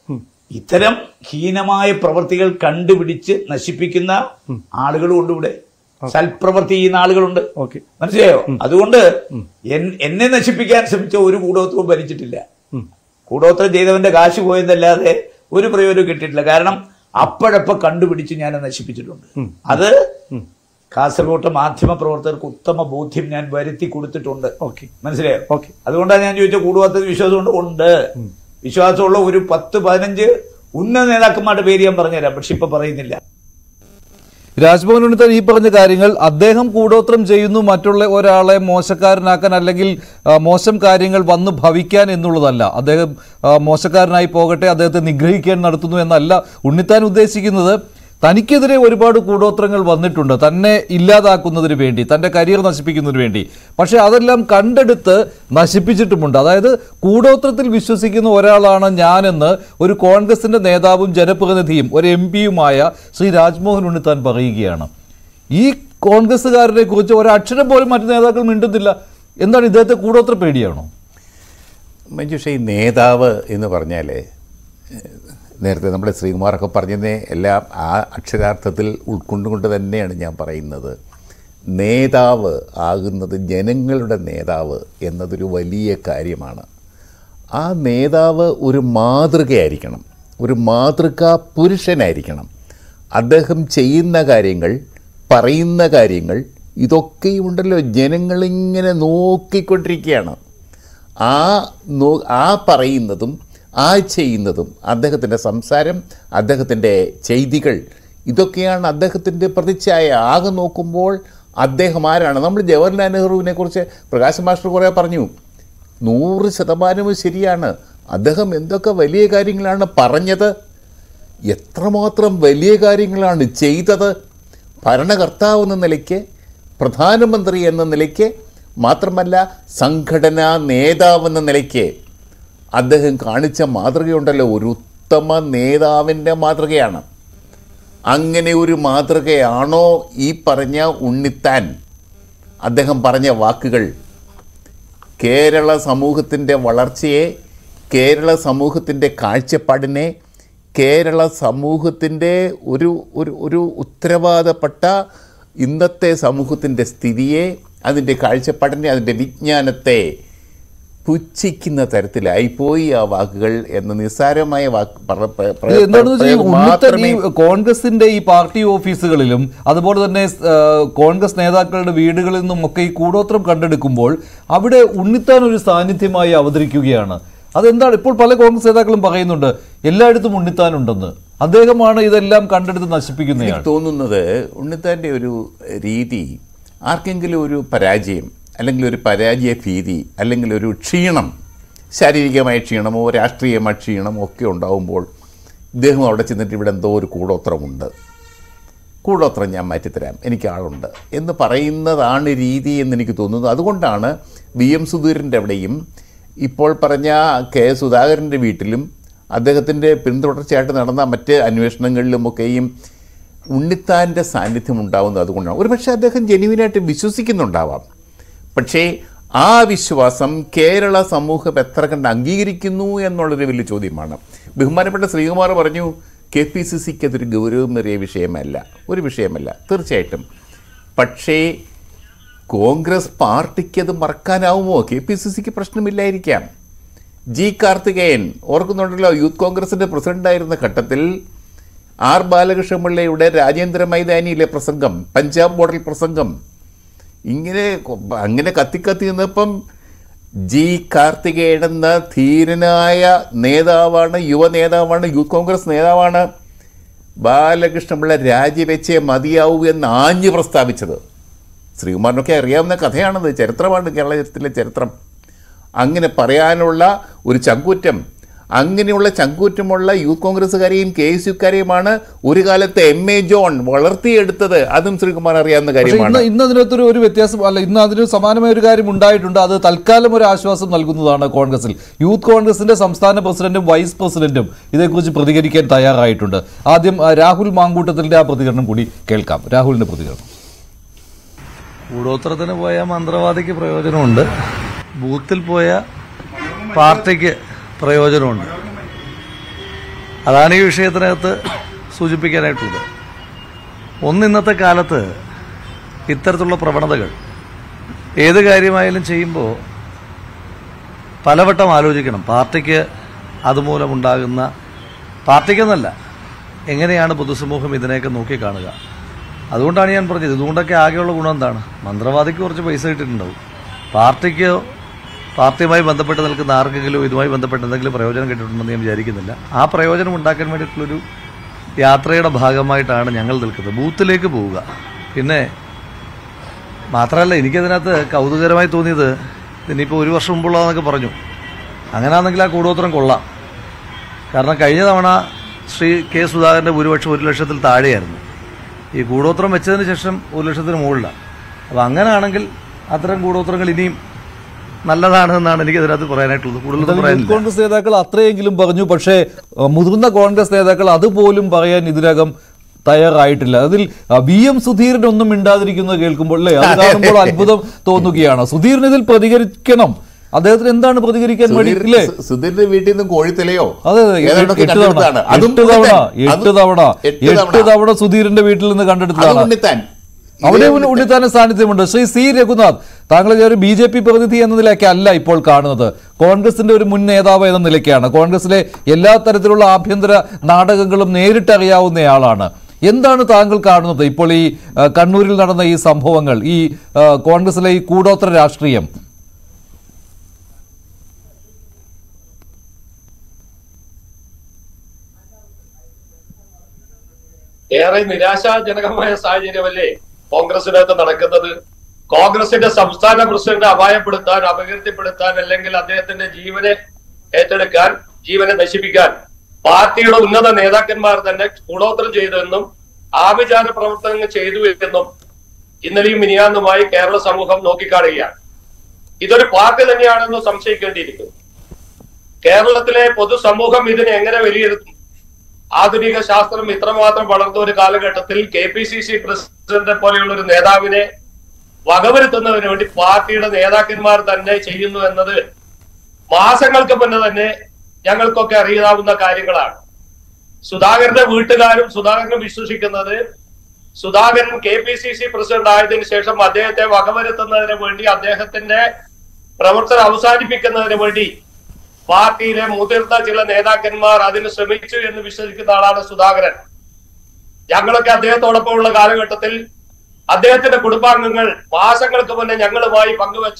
ഇത്തരം ഹീനമായ പ്രവർത്തികൾ കണ്ടുപിടിച്ച് നശിപ്പിക്കുന്ന ആളുകളും ഉണ്ട് ഇവിടെ സൽപ്രവർത്തി ചെയ്യുന്ന ആളുകളുണ്ട് ഓക്കെ മനസ്സിലായോ അതുകൊണ്ട് എൻ- എന്നെ നശിപ്പിക്കാൻ ശ്രമിച്ച ഒരു കൂടോത്രവും ഭരിച്ചിട്ടില്ല കൂടോത്രം ചെയ്തവന്റെ കാശ് പോയെന്നല്ലാതെ ഒരു പ്രയോജനം കിട്ടിയിട്ടില്ല കാരണം അപ്പോഴപ്പോ കണ്ടുപിടിച്ച് ഞാൻ നശിപ്പിച്ചിട്ടുണ്ട് അത് കാസർഗോട്ടെ മാധ്യമ പ്രവർത്തകർക്ക് ഉത്തമ ബോധ്യം ഞാൻ വരുത്തി കൊടുത്തിട്ടുണ്ട് ഓക്കെ മനസ്സിലായോ ഓക്കെ അതുകൊണ്ടാണ് ഞാൻ ചോദിച്ച കൂടുവാത്തത് വിശ്വാസമുണ്ട് ഉണ്ട് വിശ്വാസമുള്ള ഒരു പത്ത് പതിനഞ്ച് ഉന്നത നേതാക്കന്മാരുടെ പേര് ഞാൻ പറഞ്ഞുതരാം പക്ഷെ ഇപ്പൊ പറയുന്നില്ല രാജ്ഭവൻ ഉണ്ണിത്താൻ ഈ പറഞ്ഞ കാര്യങ്ങൾ അദ്ദേഹം കൂടോത്രം ചെയ്യുന്നു മറ്റുള്ള ഒരാളെ മോശക്കാരനാക്കാൻ അല്ലെങ്കിൽ ആ, മോശം കാര്യങ്ങൾ വന്ന് ഭവിക്കാൻ എന്നുള്ളതല്ല അദ്ദേഹം ആ, മോശക്കാരനായി പോകട്ടെ അദ്ദേഹത്തെ നിഗ്രഹിക്കാൻ നടത്തുന്നു എന്നല്ല ഉണ്ണിത്താൻ ഉദ്ദേശിക്കുന്നത് തനിക്കെതിരെ ഒരുപാട് കൂടോത്രങ്ങൾ വന്നിട്ടുണ്ട് തന്നെ ഇല്ലാതാക്കുന്നതിന് വേണ്ടി തൻ്റെ കരിയർ നശിപ്പിക്കുന്നതിന് വേണ്ടി പക്ഷേ അതെല്ലാം കണ്ടെടുത്ത് നശിപ്പിച്ചിട്ടുമുണ്ട് അതായത് കൂടോത്രത്തിൽ വിശ്വസിക്കുന്ന ഒരാളാണ് ഞാനെന്ന് ഒരു കോൺഗ്രസിന്റെ നേതാവും ജനപ്രതിനിധിയും ഒരു എം പിയുമായ ശ്രീ രാജ്മോഹൻ ഉണ്ണിത്താൻ പറയുകയാണ് ഈ കോൺഗ്രസ്സുകാരനെ കുറിച്ച് ഒരക്ഷരം പോലും മറ്റു നേതാക്കൾ മിണ്ടുന്നില്ല എന്താണ് ഇദ്ദേഹത്തെ കൂടോത്ര പേടിയാണോ മഞ്ജുഷ ഈ നേതാവ് എന്ന് പറഞ്ഞാൽ നേരത്തെ നമ്മുടെ ശ്രീകുമാറൊക്കെ പറഞ്ഞതിനെ എല്ലാം ആ അക്ഷരാർത്ഥത്തിൽ ഉൾക്കൊണ്ടുകൊണ്ട് തന്നെയാണ് ഞാൻ പറയുന്നത് നേതാവ് ആകുന്നത് ജനങ്ങളുടെ നേതാവ് എന്നതൊരു വലിയ കാര്യമാണ് ആ നേതാവ് ഒരു മാതൃകയായിരിക്കണം ഒരു മാതൃകാ പുരുഷനായിരിക്കണം അദ്ദേഹം ചെയ്യുന്ന കാര്യങ്ങൾ പറയുന്ന കാര്യങ്ങൾ ഇതൊക്കെയും ഉണ്ടല്ലോ ജനങ്ങളിങ്ങനെ നോക്കിക്കൊണ്ടിരിക്കുകയാണ് ആ നോ ആ പറയുന്നതും ആ ചെയ്യുന്നതും അദ്ദേഹത്തിൻ്റെ സംസാരം അദ്ദേഹത്തിൻ്റെ ചെയ്തികൾ ഇതൊക്കെയാണ് അദ്ദേഹത്തിൻ്റെ പ്രതിച്ഛായ ആകെ നോക്കുമ്പോൾ അദ്ദേഹം ആരാണ് നമ്മൾ ജവഹർലാൽ നെഹ്റുവിനെ കുറിച്ച് പ്രകാശ് മാസ്റ്റർ കുറേ പറഞ്ഞു നൂറ് ശതമാനവും ശരിയാണ് അദ്ദേഹം എന്തൊക്കെ വലിയ കാര്യങ്ങളാണ് പറഞ്ഞത് എത്രമാത്രം വലിയ കാര്യങ്ങളാണ് ചെയ്തത് ഭരണകർത്താവ് എന്ന നിലയ്ക്ക് പ്രധാനമന്ത്രി എന്ന നിലയ്ക്ക് മാത്രമല്ല സംഘടനാ നേതാവ് എന്ന നിലയ്ക്ക് അദ്ദേഹം കാണിച്ച മാതൃകയുണ്ടല്ലോ ഒരു ഉത്തമ നേതാവിൻ്റെ മാതൃകയാണ് അങ്ങനെ ഒരു മാതൃകയാണോ ഈ പറഞ്ഞ ഉണ്ണിത്താൻ അദ്ദേഹം പറഞ്ഞ വാക്കുകൾ കേരള സമൂഹത്തിൻ്റെ വളർച്ചയെ കേരള സമൂഹത്തിൻ്റെ കാഴ്ചപ്പാടിനെ കേരള സമൂഹത്തിൻ്റെ ഒരു ഒരു ഒരു ഉത്തരവാദപ്പെട്ട ഇന്നത്തെ സമൂഹത്തിൻ്റെ സ്ഥിതിയെ അതിൻ്റെ കാഴ്ചപ്പാടിനെ അതിൻ്റെ വിജ്ഞാനത്തെ പുച്ഛിക്കുന്ന തരത്തിലായിപ്പോയി ആ വാക്കുകൾ എന്ന നിസ്സാരമായ വാക്ക് പറ- പ്ര- പ്ര- ഇത് എന്താണെന്ന് വെച്ചാൽ ഈ പ്രയോഗം ഉണ്ണിത്തൻ ഈ മാത്രമേ കോൺഗ്രസിന്റെ ഈ പാർട്ടി ഓഫീസുകളിലും അതുപോലെ തന്നെ ആ, കോൺഗ്രസ് നേതാക്കളുടെ വീടുകളിൽ നിന്നും ഒക്കെ ഈ കൂടോത്രം കണ്ടെടുക്കുമ്പോൾ അവിടെ ഉണ്ണിത്താൻ ഒരു സാന്നിധ്യമായി അവതരിക്കുകയാണ് അതെന്താണ് ഇപ്പോൾ പല കോൺഗ്രസ് നേതാക്കളും പറയുന്നുണ്ട് എല്ലായിടത്തും ഉണ്ണിത്താൻ ഉണ്ടെന്ന് അദ്ദേഹമാണ് ഇതെല്ലാം കണ്ടെടുത്ത് നശിപ്പിക്കുന്നയാൾ എനിക്ക് തോന്നുന്നത് ഉണ്ണിത്താൻ്റെ ഒരു രീതി ആർക്കെങ്കിലും ഒരു പരാജയം അല്ലെങ്കിൽ ഒരു പരാജയ ഭീതി അല്ലെങ്കിൽ ഒരു ക്ഷീണം ശാരീരികമായ ക്ഷീണമോ രാഷ്ട്രീയമായ ക്ഷീണമോ ഒക്കെ ഉണ്ടാവുമ്പോൾ ഇദ്ദേഹം അവിടെ ചെന്നിട്ട് ഇവിടെ എന്തോ ഒരു കൂടോത്രമുണ്ട് കൂടോത്രം ഞാൻ മാറ്റിത്തരാം എനിക്ക് ആളുണ്ട് എന്ന് പറയുന്നതാണ് രീതി എന്ന് എനിക്ക് തോന്നുന്നു അതുകൊണ്ടാണ് വി എം സുധീറിൻ്റെ അവിടെയും ഇപ്പോൾ പറഞ്ഞ കെ സുധാകരൻ്റെ വീട്ടിലും അദ്ദേഹത്തിൻ്റെ പിന്തുടർച്ചയായിട്ട് നടന്ന മറ്റ് അന്വേഷണങ്ങളിലുമൊക്കെയും ഉണ്ണിത്താൻ്റെ സാന്നിധ്യം ഉണ്ടാവുന്നത് അതുകൊണ്ടാണ് ഒരുപക്ഷെ അദ്ദേഹം ജെനുവിനായിട്ട് വിശ്വസിക്കുന്നുണ്ടാവാം പക്ഷേ ആ വിശ്വാസം കേരള സമൂഹം എത്ര കണ്ട് അംഗീകരിക്കുന്നു എന്നുള്ളൊരു വലിയ ചോദ്യമാണ് ബഹുമാനപ്പെട്ട ശ്രീകുമാർ പറഞ്ഞു കെ പി സി സിക്ക് അതൊരു ഗൗരവമേറിയ വിഷയമല്ല ഒരു വിഷയമല്ല തീർച്ചയായിട്ടും പക്ഷേ കോൺഗ്രസ് പാർട്ടിക്ക് അത് മറക്കാനാവുമോ കെ പി സി സിക്ക് പ്രശ്നമില്ലായിരിക്കാം ജി കാർത്തികേയൻ ഓർക്കുന്നുണ്ടല്ലോ യൂത്ത് കോൺഗ്രസിൻ്റെ പ്രസിഡന്റായിരുന്ന ഘട്ടത്തിൽ ആർ ബാലകൃഷ്ണപിള്ളയുടെ രാജേന്ദ്ര മൈതാനിയിലെ പ്രസംഗം പഞ്ചാബ് മോഡൽ പ്രസംഗം ഇങ്ങനെ കൊ- അങ്ങനെ കത്തിക്കത്തി നിന്നപ്പം ജി കാർത്തികേയൻ എന്ന ധീരനായ നേതാവാണ് യുവ നേതാവാണ് യൂത്ത് കോൺഗ്രസ് നേതാവാണ് ബാലകൃഷ്ണപിള്ള രാജിവെച്ചേ മതിയാവൂ എന്ന് ആഞ്ഞു പ്രസ്താവിച്ചത് ശ്രീകുമാറിനൊക്കെ അറിയാവുന്ന കഥയാണത് ചരിത്രമാണ് കേരളത്തിലെ ചരിത്രം അങ്ങനെ പറയാനുള്ള ഒരു ചങ്കൂറ്റം അങ്ങനെയുള്ള ചങ്കൂറ്റമുള്ള യൂത്ത് കോൺഗ്രസ്സുകാരെയും കെ എസ് യുക്കാരെയുമാണ് ഒരു കാലത്ത് എം എ ജോൺ വളർത്തിയെടുത്തത് അതും ശ്രീകുമാർ അറിയാവുന്ന പക്ഷേ ഇന്ന് കാര്യമാണ് ഇന്ന് അതിനകത്തൊരു ഒരു വ്യത്യാസം അല്ല ഇന്ന് അതിന് സമാനമായ ഒരു കാര്യം ഉണ്ടായിട്ടുണ്ട് അത് തൽക്കാലം ഒരു ആശ്വാസം നൽകുന്നതാണ് കോൺഗ്രസിൽ യൂത്ത് കോൺഗ്രസിന്റെ സംസ്ഥാന പ്രസിഡന്റും വൈസ് പ്രസിഡന്റും ഇതേക്കുറിച്ച് പ്രതികരിക്കാൻ തയ്യാറായിട്ടുണ്ട് ആദ്യം ആ, രാഹുൽ മാങ്കൂട്ടത്തിന്റെ ആ പ്രതികരണം കൂടി കേൾക്കാം രാഹുലിന്റെ പ്രതികരണം കൂടോത്രത്തിന് പോയ മന്ത്രവാദിക്ക് പ്രയോജനമുണ്ട് ബൂത്തിൽ പോയ പാർട്ടിക്ക് പ്രയോജനമുണ്ട് അതാണ് ഈ വിഷയത്തിനകത്ത് സൂചിപ്പിക്കാനായിട്ടുള്ളത് ഒന്ന് ഇന്നത്തെ കാലത്ത് ഇത്തരത്തിലുള്ള പ്രവണതകൾ ഏത് കാര്യമായാലും ചെയ്യുമ്പോൾ പലവട്ടം ആലോചിക്കണം പാർട്ടിക്ക് അതുമൂലമുണ്ടാകുന്ന പാർട്ടിക്കെന്നല്ല എങ്ങനെയാണ് പൊതുസമൂഹം ഇതിനെയൊക്കെ നോക്കിക്കാണുക അതുകൊണ്ടാണ് ഞാൻ പറഞ്ഞത് ഇതുകൊണ്ടൊക്കെ ആകെയുള്ള ഗുണം എന്താണ് മന്ത്രവാദിക്ക് കുറച്ച് പൈസ കിട്ടിയിട്ടുണ്ടാവും പാർട്ടിക്ക് പാർട്ടിയുമായി ബന്ധപ്പെട്ട് നിൽക്കുന്ന ആർക്കെങ്കിലും ഇതുമായി ബന്ധപ്പെട്ട് എന്തെങ്കിലും പ്രയോജനം കിട്ടിയിട്ടുണ്ടെന്ന് ഞാൻ വിചാരിക്കുന്നില്ല ആ പ്രയോജനം ഉണ്ടാക്കാൻ വേണ്ടിയിട്ടുള്ളൊരു യാത്രയുടെ ഭാഗമായിട്ടാണ് ഞങ്ങൾ നിൽക്കുന്നത് ബൂത്തിലേക്ക് പോവുക പിന്നെ മാത്രമല്ല എനിക്കതിനകത്ത് കൗതുകരമായി തോന്നിയത് ഇനിയിപ്പോൾ ഒരു വർഷം മുമ്പുള്ളതെന്നൊക്കെ പറഞ്ഞു അങ്ങനെയാണെങ്കിൽ ആ കൂടോത്രം കൊള്ളാം കാരണം കഴിഞ്ഞ തവണ ശ്രീ കെ സുധാകരൻ്റെ ഭൂരിപക്ഷം ഒരു ലക്ഷത്തിൽ താഴെയായിരുന്നു ഈ കൂടോത്രം വെച്ചതിന് ശേഷം ഒരു ലക്ഷത്തിന് മുകളിലാണ് അപ്പോൾ അങ്ങനെയാണെങ്കിൽ അത്തരം കൂടോത്രങ്ങൾ ഇനിയും നല്ലതാണ് എന്നാണ് എനിക്ക് ഇതിനകത്ത് പറയാനായിട്ടുള്ളത് കൂടുതലൊന്നും യൂത്ത് പറയാനില്ല കോൺഗ്രസ് നേതാക്കൾ അത്രയെങ്കിലും പറഞ്ഞു പക്ഷേ അഹ്, മുതിർന്ന കോൺഗ്രസ് നേതാക്കൾ അതുപോലും പറയാൻ ഇതിനകം തയ്യാറായിട്ടില്ല അതിൽ അഹ്, വി എം സുധീരൻ ഒന്നും മിണ്ടാതിരിക്കുന്നത് കേൾക്കുമ്പോൾ അല്ലേ അത് കാണുമ്പോൾ അത്ഭുതം തോന്നുകയാണ് സുധീരൻ ഇതിൽ പ്രതികരിക്കണം അദ്ദേഹത്തിന് എന്താണ് പ്രതികരിക്കാൻ വേണ്ടി ഇല്ലേ സുധീറിന്റെ വീട്ടിൽ നിന്നും കോഴിത്തലയോ അതെ അതെ ഏതാണ്ടൊക്കെ എട്ട് തവണ കണ്ടെടുത്തതാണ്. അതും എട്ട് തവണ ഉണ്ണിത്താൻ. എട്ട് അതും തവണ എട്ട് എട്ട് തവണ. തവണ സുധീരന്റെ വീട്ടിൽ നിന്ന് അതും കണ്ടെടുത്തതാണ് ഉണ്ണിത്താൻ അവിടെ ഉണ്ണി- ഉണ്ണിത്താന്റെ സാന്നിധ്യമുണ്ട് ശ്രീ സി രഘുനാഥ് താങ്കൾ ഒരു ബി ജെ പി പ്രതിനിധി എന്ന നിലയ്ക്കല്ല ഇപ്പോൾ കാണുന്നത് കോൺഗ്രസിന്റെ ഒരു മുൻ നേതാവ് എന്ന നിലയ്ക്കാണ് കോൺഗ്രസിലെ എല്ലാ തരത്തിലുള്ള ആഭ്യന്തര നാടകങ്ങളും നേരിട്ടറിയാവുന്നയാളാണ് എന്താണ് താങ്കൾ കാണുന്നത് ഇപ്പോൾ ഈ ആ, കണ്ണൂരിൽ നടന്ന ഈ സംഭവങ്ങൾ ഈ ആ, കോൺഗ്രസിലെ ഈ കൂടോത്ര രാഷ്ട്രീയം ഏറെ നിരാശാജനകമായ സാഹചര്യമല്ലേ കോൺഗ്രസിനകത്ത് നടക്കുന്നത് കോൺഗ്രസിന്റെ സംസ്ഥാന പ്രസിഡന്റ് അപായപ്പെടുത്താൻ അപകീർത്തിപ്പെടുത്താൻ അല്ലെങ്കിൽ അദ്ദേഹത്തിന്റെ ജീവനെ ഏറ്റെടുക്കാൻ ജീവനെ നശിപ്പിക്കാൻ പാർട്ടിയുടെ ഉന്നത നേതാക്കന്മാർ തന്നെ കൂടോത്രം ചെയ്തെന്നും ആഭിചാര പ്രവർത്തനങ്ങൾ ചെയ്തു എന്നും ഇന്നലെയും മിനിയാന്നുമായി കേരള സമൂഹം നോക്കിക്കാണുകയാണ് ഇതൊരു പാർട്ടി തന്നെയാണെന്ന് സംശയിക്കേണ്ടിയിരിക്കുന്നു കേരളത്തിലെ പൊതുസമൂഹം ഇതിനെ എങ്ങനെ വിലയിരുത്തും ആധുനിക ശാസ്ത്രം ഇത്രമാത്രം വളർന്ന ഒരു കാലഘട്ടത്തിൽ കെ പി സി സി പ്രസിഡന്റിനെ പോലെയുള്ള ഒരു നേതാവിനെ വകവരുത്തുന്നതിന് വേണ്ടി പാർട്ടിയുടെ നേതാക്കന്മാർ തന്നെ ചെയ്യുന്നു എന്നത് മാസങ്ങൾക്ക് മുന്നേ തന്നെ ഞങ്ങൾക്കൊക്കെ അറിയാവുന്ന കാര്യങ്ങളാണ് സുധാകരന്റെ വീട്ടുകാരും സുധാകരനും വിശ്വസിക്കുന്നത് Sudhakaran K P C C president ആയതിനു ശേഷം അദ്ദേഹത്തെ വകവരുത്തുന്നതിന് വേണ്ടി അദ്ദേഹത്തിന്റെ പ്രവർത്തനം അവസാനിപ്പിക്കുന്നതിന് വേണ്ടി പാർട്ടിയിലെ മുതിർന്ന ചില നേതാക്കന്മാർ അതിന് ശ്രമിച്ചു എന്ന് വിശ്വസിക്കുന്ന ആളാണ് സുധാകരൻ ഞങ്ങളൊക്കെ അദ്ദേഹത്തോടൊപ്പമുള്ള കാലഘട്ടത്തിൽ അദ്ദേഹത്തിന്റെ കുടുംബാംഗങ്ങൾ മാസങ്ങൾക്ക് മുന്നേ ഞങ്ങളുമായി പങ്കുവച്ച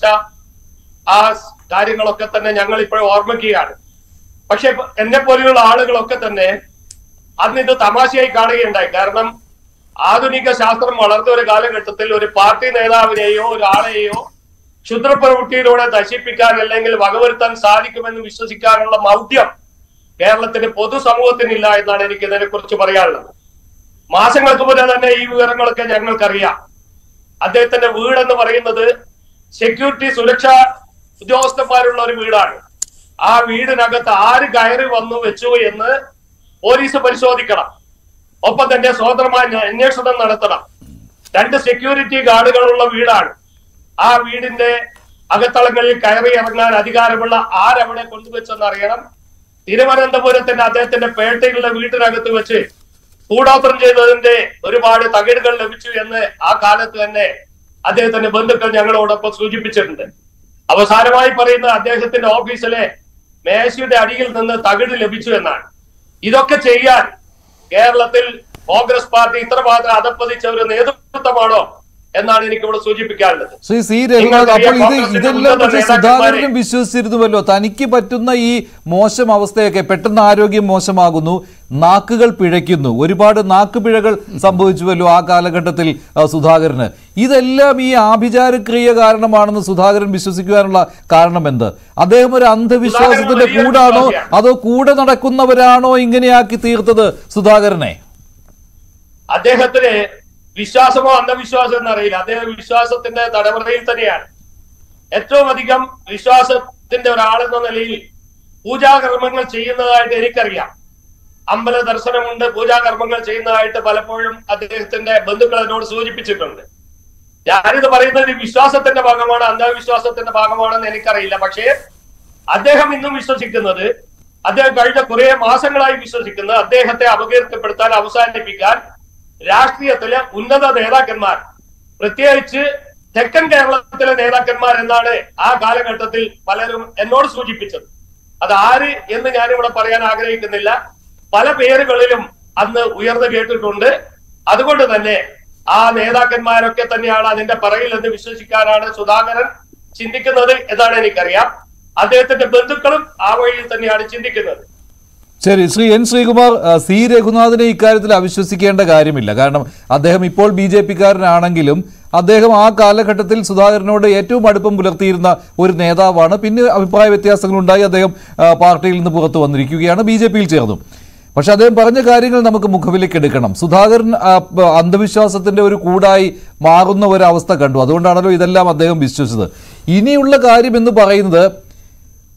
ആ സ് കാര്യങ്ങളൊക്കെ തന്നെ ഞങ്ങൾ ഇപ്പോൾ ഓർമ്മിക്കുകയാണ് പക്ഷെ എന്നെ പോലെയുള്ള ആളുകളൊക്കെ തന്നെ അന്ന് ഇത് തമാശയായി കാണുകയുണ്ടായി കാരണം ആധുനിക ശാസ്ത്രം വളർന്ന ഒരു കാലഘട്ടത്തിൽ ഒരു പാർട്ടി നേതാവിനെയോ ഒരാളെയോ ക്ഷുദ്രപ്രവൃത്തിയിലൂടെ നശിപ്പിക്കാൻ അല്ലെങ്കിൽ വകവരുത്താൻ സാധിക്കുമെന്ന് വിശ്വസിക്കാനുള്ള മൗഢ്യം കേരളത്തിന്റെ പൊതുസമൂഹത്തിനില്ല എന്നാണ് എനിക്ക് ഇതിനെ കുറിച്ച് പറയാനുള്ളത് മാസങ്ങൾക്ക് മുന്നേ തന്നെ ഈ വിവരങ്ങളൊക്കെ ഞങ്ങൾക്കറിയാം അദ്ദേഹത്തിന്റെ വീടെന്ന് പറയുന്നത് സെക്യൂരിറ്റി സുരക്ഷാ ഉദ്യോഗസ്ഥന്മാരുള്ള ഒരു വീടാണ് ആ വീടിനകത്ത് ആര് കയറി വന്നു വെച്ചു എന്ന് പോലീസ് പരിശോധിക്കണം ഒപ്പം തന്നെ സ്വതന്ത്രമായ അന്വേഷണം നടത്തണം രണ്ട് സെക്യൂരിറ്റി ഗാർഡുകളുള്ള വീടാണ് ആ വീടിന്റെ അകത്തളങ്ങളിൽ കയറി ഇറങ്ങാൻ അധികാരമുള്ള ആരവിടെ കൊണ്ടുവച്ചെന്ന് അറിയണം തിരുവനന്തപുരത്തിന്റെ അദ്ദേഹത്തിന്റെ പേട്ടയിലുള്ള വീട്ടിനകത്ത് വെച്ച് കൂടോത്രം ചെയ്തതിന്റെ ഒരുപാട് തകിടുകൾ ലഭിച്ചു എന്ന് ആ കാലത്ത് തന്നെ അദ്ദേഹത്തിന്റെ ബന്ധുക്കൾ ഞങ്ങളോടൊപ്പം സൂചിപ്പിച്ചിട്ടുണ്ട് അവസാനമായി പറയുന്നത് അദ്ദേഹത്തിന്റെ ഓഫീസിലെ മേശയുടെ അടിയിൽ നിന്ന് തകിട് ലഭിച്ചു എന്നാണ് ഇതൊക്കെ ചെയ്യാൻ കേരളത്തിൽ കോൺഗ്രസ് പാർട്ടി ഇത്രമാത്രം അധപ്പതിച്ച ഒരു നേതൃത്വമാണോ എന്നാണ് എനിക്ക് ഇവിടെ സൂചിപ്പിക്കാനുള്ളത് ശ്രീ സി രഘുനാഥ് അപ്പോൾ ഇത് കോൺഗ്രസിന്റെ ഇതെല്ലാം ഉന്നത പക്ഷേ നേതാക്കന്മാരെ- സുധാകരനും വിശ്വസിച്ചിരുന്നുവല്ലോ തനിക്ക് പറ്റുന്ന ഈ മോശം അവസ്ഥയൊക്കെ പെട്ടെന്ന് ആരോഗ്യം മോശമാകുന്നു നാക്കുകൾ പിഴയ്ക്കുന്നു ഒരുപാട് നാക്കുപിഴകൾ സംഭവിച്ചുവല്ലോ ആ കാലഘട്ടത്തിൽ ആ, സുധാകരന് ഇതെല്ലാം ഈ ആഭിചാരക്രിയ കാരണമാണെന്ന് സുധാകരൻ വിശ്വസിക്കുവാനുള്ള കാരണം എന്ത് അദ്ദേഹം ഒരു അന്ധവിശ്വാസത്തിന്റെ വലിയൊരു കൂടാണോ വിശ്വാസിയാണ്. അതോ കൂടെ നടക്കുന്നവരാണോ ഇങ്ങനെയാക്കി തീർത്തത് സുധാകരനെ അദ്ദേഹത്തിന് വിശ്വാസമോ അന്ധവിശ്വാസം എന്നറിയില്ല അദ്ദേഹം വിശ്വാസത്തിന്റെ തടവറയിൽ തന്നെയാണ് ഏറ്റവും അധികം വിശ്വാസത്തിന്റെ ഒരാളെന്ന നിലയിൽ പൂജാകർമ്മങ്ങൾ ചെയ്യുന്നതായിട്ട് എനിക്കറിയാം അമ്പല ദർശനമുണ്ട് പൂജാകർമ്മങ്ങൾ ചെയ്യുന്നതായിട്ട് പലപ്പോഴും അദ്ദേഹത്തിന്റെ ബന്ധുക്കൾ എന്നോട് സൂചിപ്പിച്ചിട്ടുണ്ട് ഞാനിത് പറയുന്നത് ഈ വിശ്വാസത്തിന്റെ ഭാഗമാണ് അന്ധവിശ്വാസത്തിന്റെ ഭാഗമാണെന്ന് എനിക്കറിയില്ല പക്ഷേ അദ്ദേഹം ഇന്നും വിശ്വസിക്കുന്നത് അദ്ദേഹം കഴിഞ്ഞ കുറെ മാസങ്ങളായി വിശ്വസിക്കുന്നത് അദ്ദേഹത്തെ അപകീർത്തിപ്പെടുത്താൻ അവസാനിപ്പിക്കാൻ രാഷ്ട്രീയത്തിലെ ഉന്നത നേതാക്കന്മാർ പ്രത്യേകിച്ച് തെക്കൻ കേരളത്തിലെ നേതാക്കന്മാർ എന്നാണ് ആ കാലഘട്ടത്തിൽ പലരും എന്നോട് സൂചിപ്പിച്ചത് അത് ആര് എന്ന് ഞാനിവിടെ പറയാൻ ആഗ്രഹിക്കുന്നില്ല പല പേരുകളിലും അന്ന് ഉയർന്നു കേട്ടിട്ടുണ്ട് അതുകൊണ്ട് തന്നെ ആ നേതാക്കന്മാരൊക്കെ തന്നെയാണ് അതിന്റെ പറയിൽ എന്ന് വിശ്വസിക്കാനാണ് സുധാകരൻ ചിന്തിക്കുന്നത് എന്നാണ് എനിക്കറിയാം അദ്ദേഹത്തിന്റെ ബന്ധുക്കളും ആ വഴിയിൽ തന്നെയാണ് ചിന്തിക്കുന്നത് ശരി ശ്രീ എൻ ശ്രീകുമാർ ആ, സി രഘുനാഥിനെ ഇക്കാര്യത്തിൽ അവിശ്വസിക്കേണ്ട കാര്യമില്ല കാരണം അദ്ദേഹം ഇപ്പോൾ ബി ജെ പിക്കാരനാണെങ്കിലും അദ്ദേഹം ആ കാലഘട്ടത്തിൽ സുധാകരനോട് ഏറ്റവും അടുപ്പം പുലർത്തിയിരുന്ന ഒരു നേതാവാണ് പിന്നെ അഭിപ്രായ വ്യത്യാസങ്ങളുണ്ടായി അദ്ദേഹം ആ, പാർട്ടിയിൽ നിന്ന് പുറത്തു വന്നിരിക്കുകയാണ് ബി ജെ പിയിൽ ചേർന്നു പക്ഷെ അദ്ദേഹം പറഞ്ഞ കാര്യങ്ങൾ നമുക്ക് മുഖവിലേക്ക് എടുക്കണം സുധാകരൻ ആ, പ- അന്ധവിശ്വാസത്തിന്റെ ഒരു കൂടായി മാറുന്ന ഒരു അവസ്ഥ കണ്ടു അതുകൊണ്ടാണല്ലോ ഇതെല്ലാം അദ്ദേഹം വിശ്വസിച്ചത് ഇനിയുള്ള കാര്യം എന്ന് പറയുന്നത്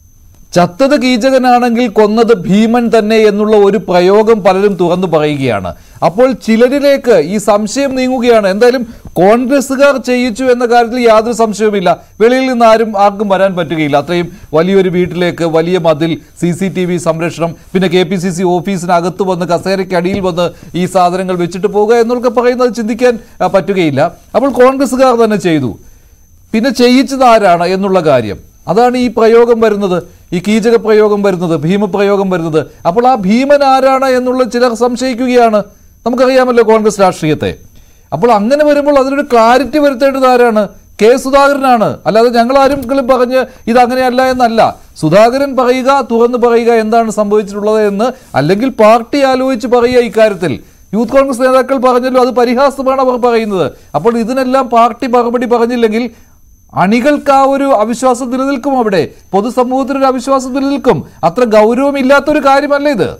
ചത്തത് കീചകനാണെങ്കിൽ കൊന്നത് ഭീമൻ തന്നെ എന്നുള്ള ഒരു പ്രയോഗം പലരും തുറന്നു പറയുകയാണ് അപ്പോൾ ചിലരിലേക്ക് ഈ സംശയം നീങ്ങുകയാണ് എന്തായാലും കോൺഗ്രസ്സുകാർ ചെയ്യിച്ചു എന്ന കാര്യത്തിൽ യാതൊരു സംശയവുമില്ല വെളിയിൽ നിന്ന് ആരും ആർക്കും വരാൻ പറ്റുകയില്ല അത്രയും വലിയൊരു വീട്ടിലേക്ക് വലിയ മതിൽ സി സി ടി വി സംരക്ഷണം പിന്നെ കെ പി സി സി ഓഫീസിനകത്ത് വന്ന് കസേരയ്ക്ക് അടിയിൽ വന്ന് ഈ സാധനങ്ങൾ വെച്ചിട്ട് പോകുക എന്നൊക്കെ പറയുന്നത് ചിന്തിക്കാൻ ആ, പറ്റുകയില്ല അപ്പോൾ കോൺഗ്രസ്സുകാർ തന്നെ ചെയ്തു പിന്നെ ചെയ്യിച്ചത് ആരാണ് എന്നുള്ള കാര്യം അതാണ് ഈ പ്രയോഗം വരുന്നത് ഈ കീചക പ്രയോഗം വരുന്നത് ഭീമപ്രയോഗം വരുന്നത് അപ്പോൾ ആ ഭീമൻ ആരാണ് എന്നുള്ള ചിലർ സംശയിക്കുകയാണ് നമുക്കറിയാമല്ലോ കോൺഗ്രസ് രാഷ്ട്രീയത്തെ അപ്പോൾ അങ്ങനെ വരുമ്പോൾ അതിനൊരു ക്ലാരിറ്റി വരുത്തേണ്ടത് ആരാണ് കെ സുധാകരനാണ് അല്ലാതെ ഞങ്ങൾ ആരെങ്കിലും പറഞ്ഞ് ഇത് അങ്ങനെയല്ല എന്നല്ല സുധാകരൻ പറയുക തുറന്നു പറയുക എന്താണ് സംഭവിച്ചിട്ടുള്ളത് എന്ന് അല്ലെങ്കിൽ പാർട്ടി ആലോചിച്ച് പറയുക ഇക്കാര്യത്തിൽ യൂത്ത് കോൺഗ്രസ് നേതാക്കൾ പറഞ്ഞല്ലോ അത് പരിഹാസമാണ് അവർ പറയുന്നത് അപ്പോൾ ഇതിനെല്ലാം പാർട്ടി മറുപടി പറഞ്ഞില്ലെങ്കിൽ അണികൾക്ക് ആ ഒരു അവിശ്വാസം നിലനിൽക്കും അവിടെ പൊതുസമൂഹത്തിനൊരു അവിശ്വാസം നിലനിൽക്കും അത്ര ഗൗരവമില്ലാത്തൊരു കാര്യമല്ല ഇത്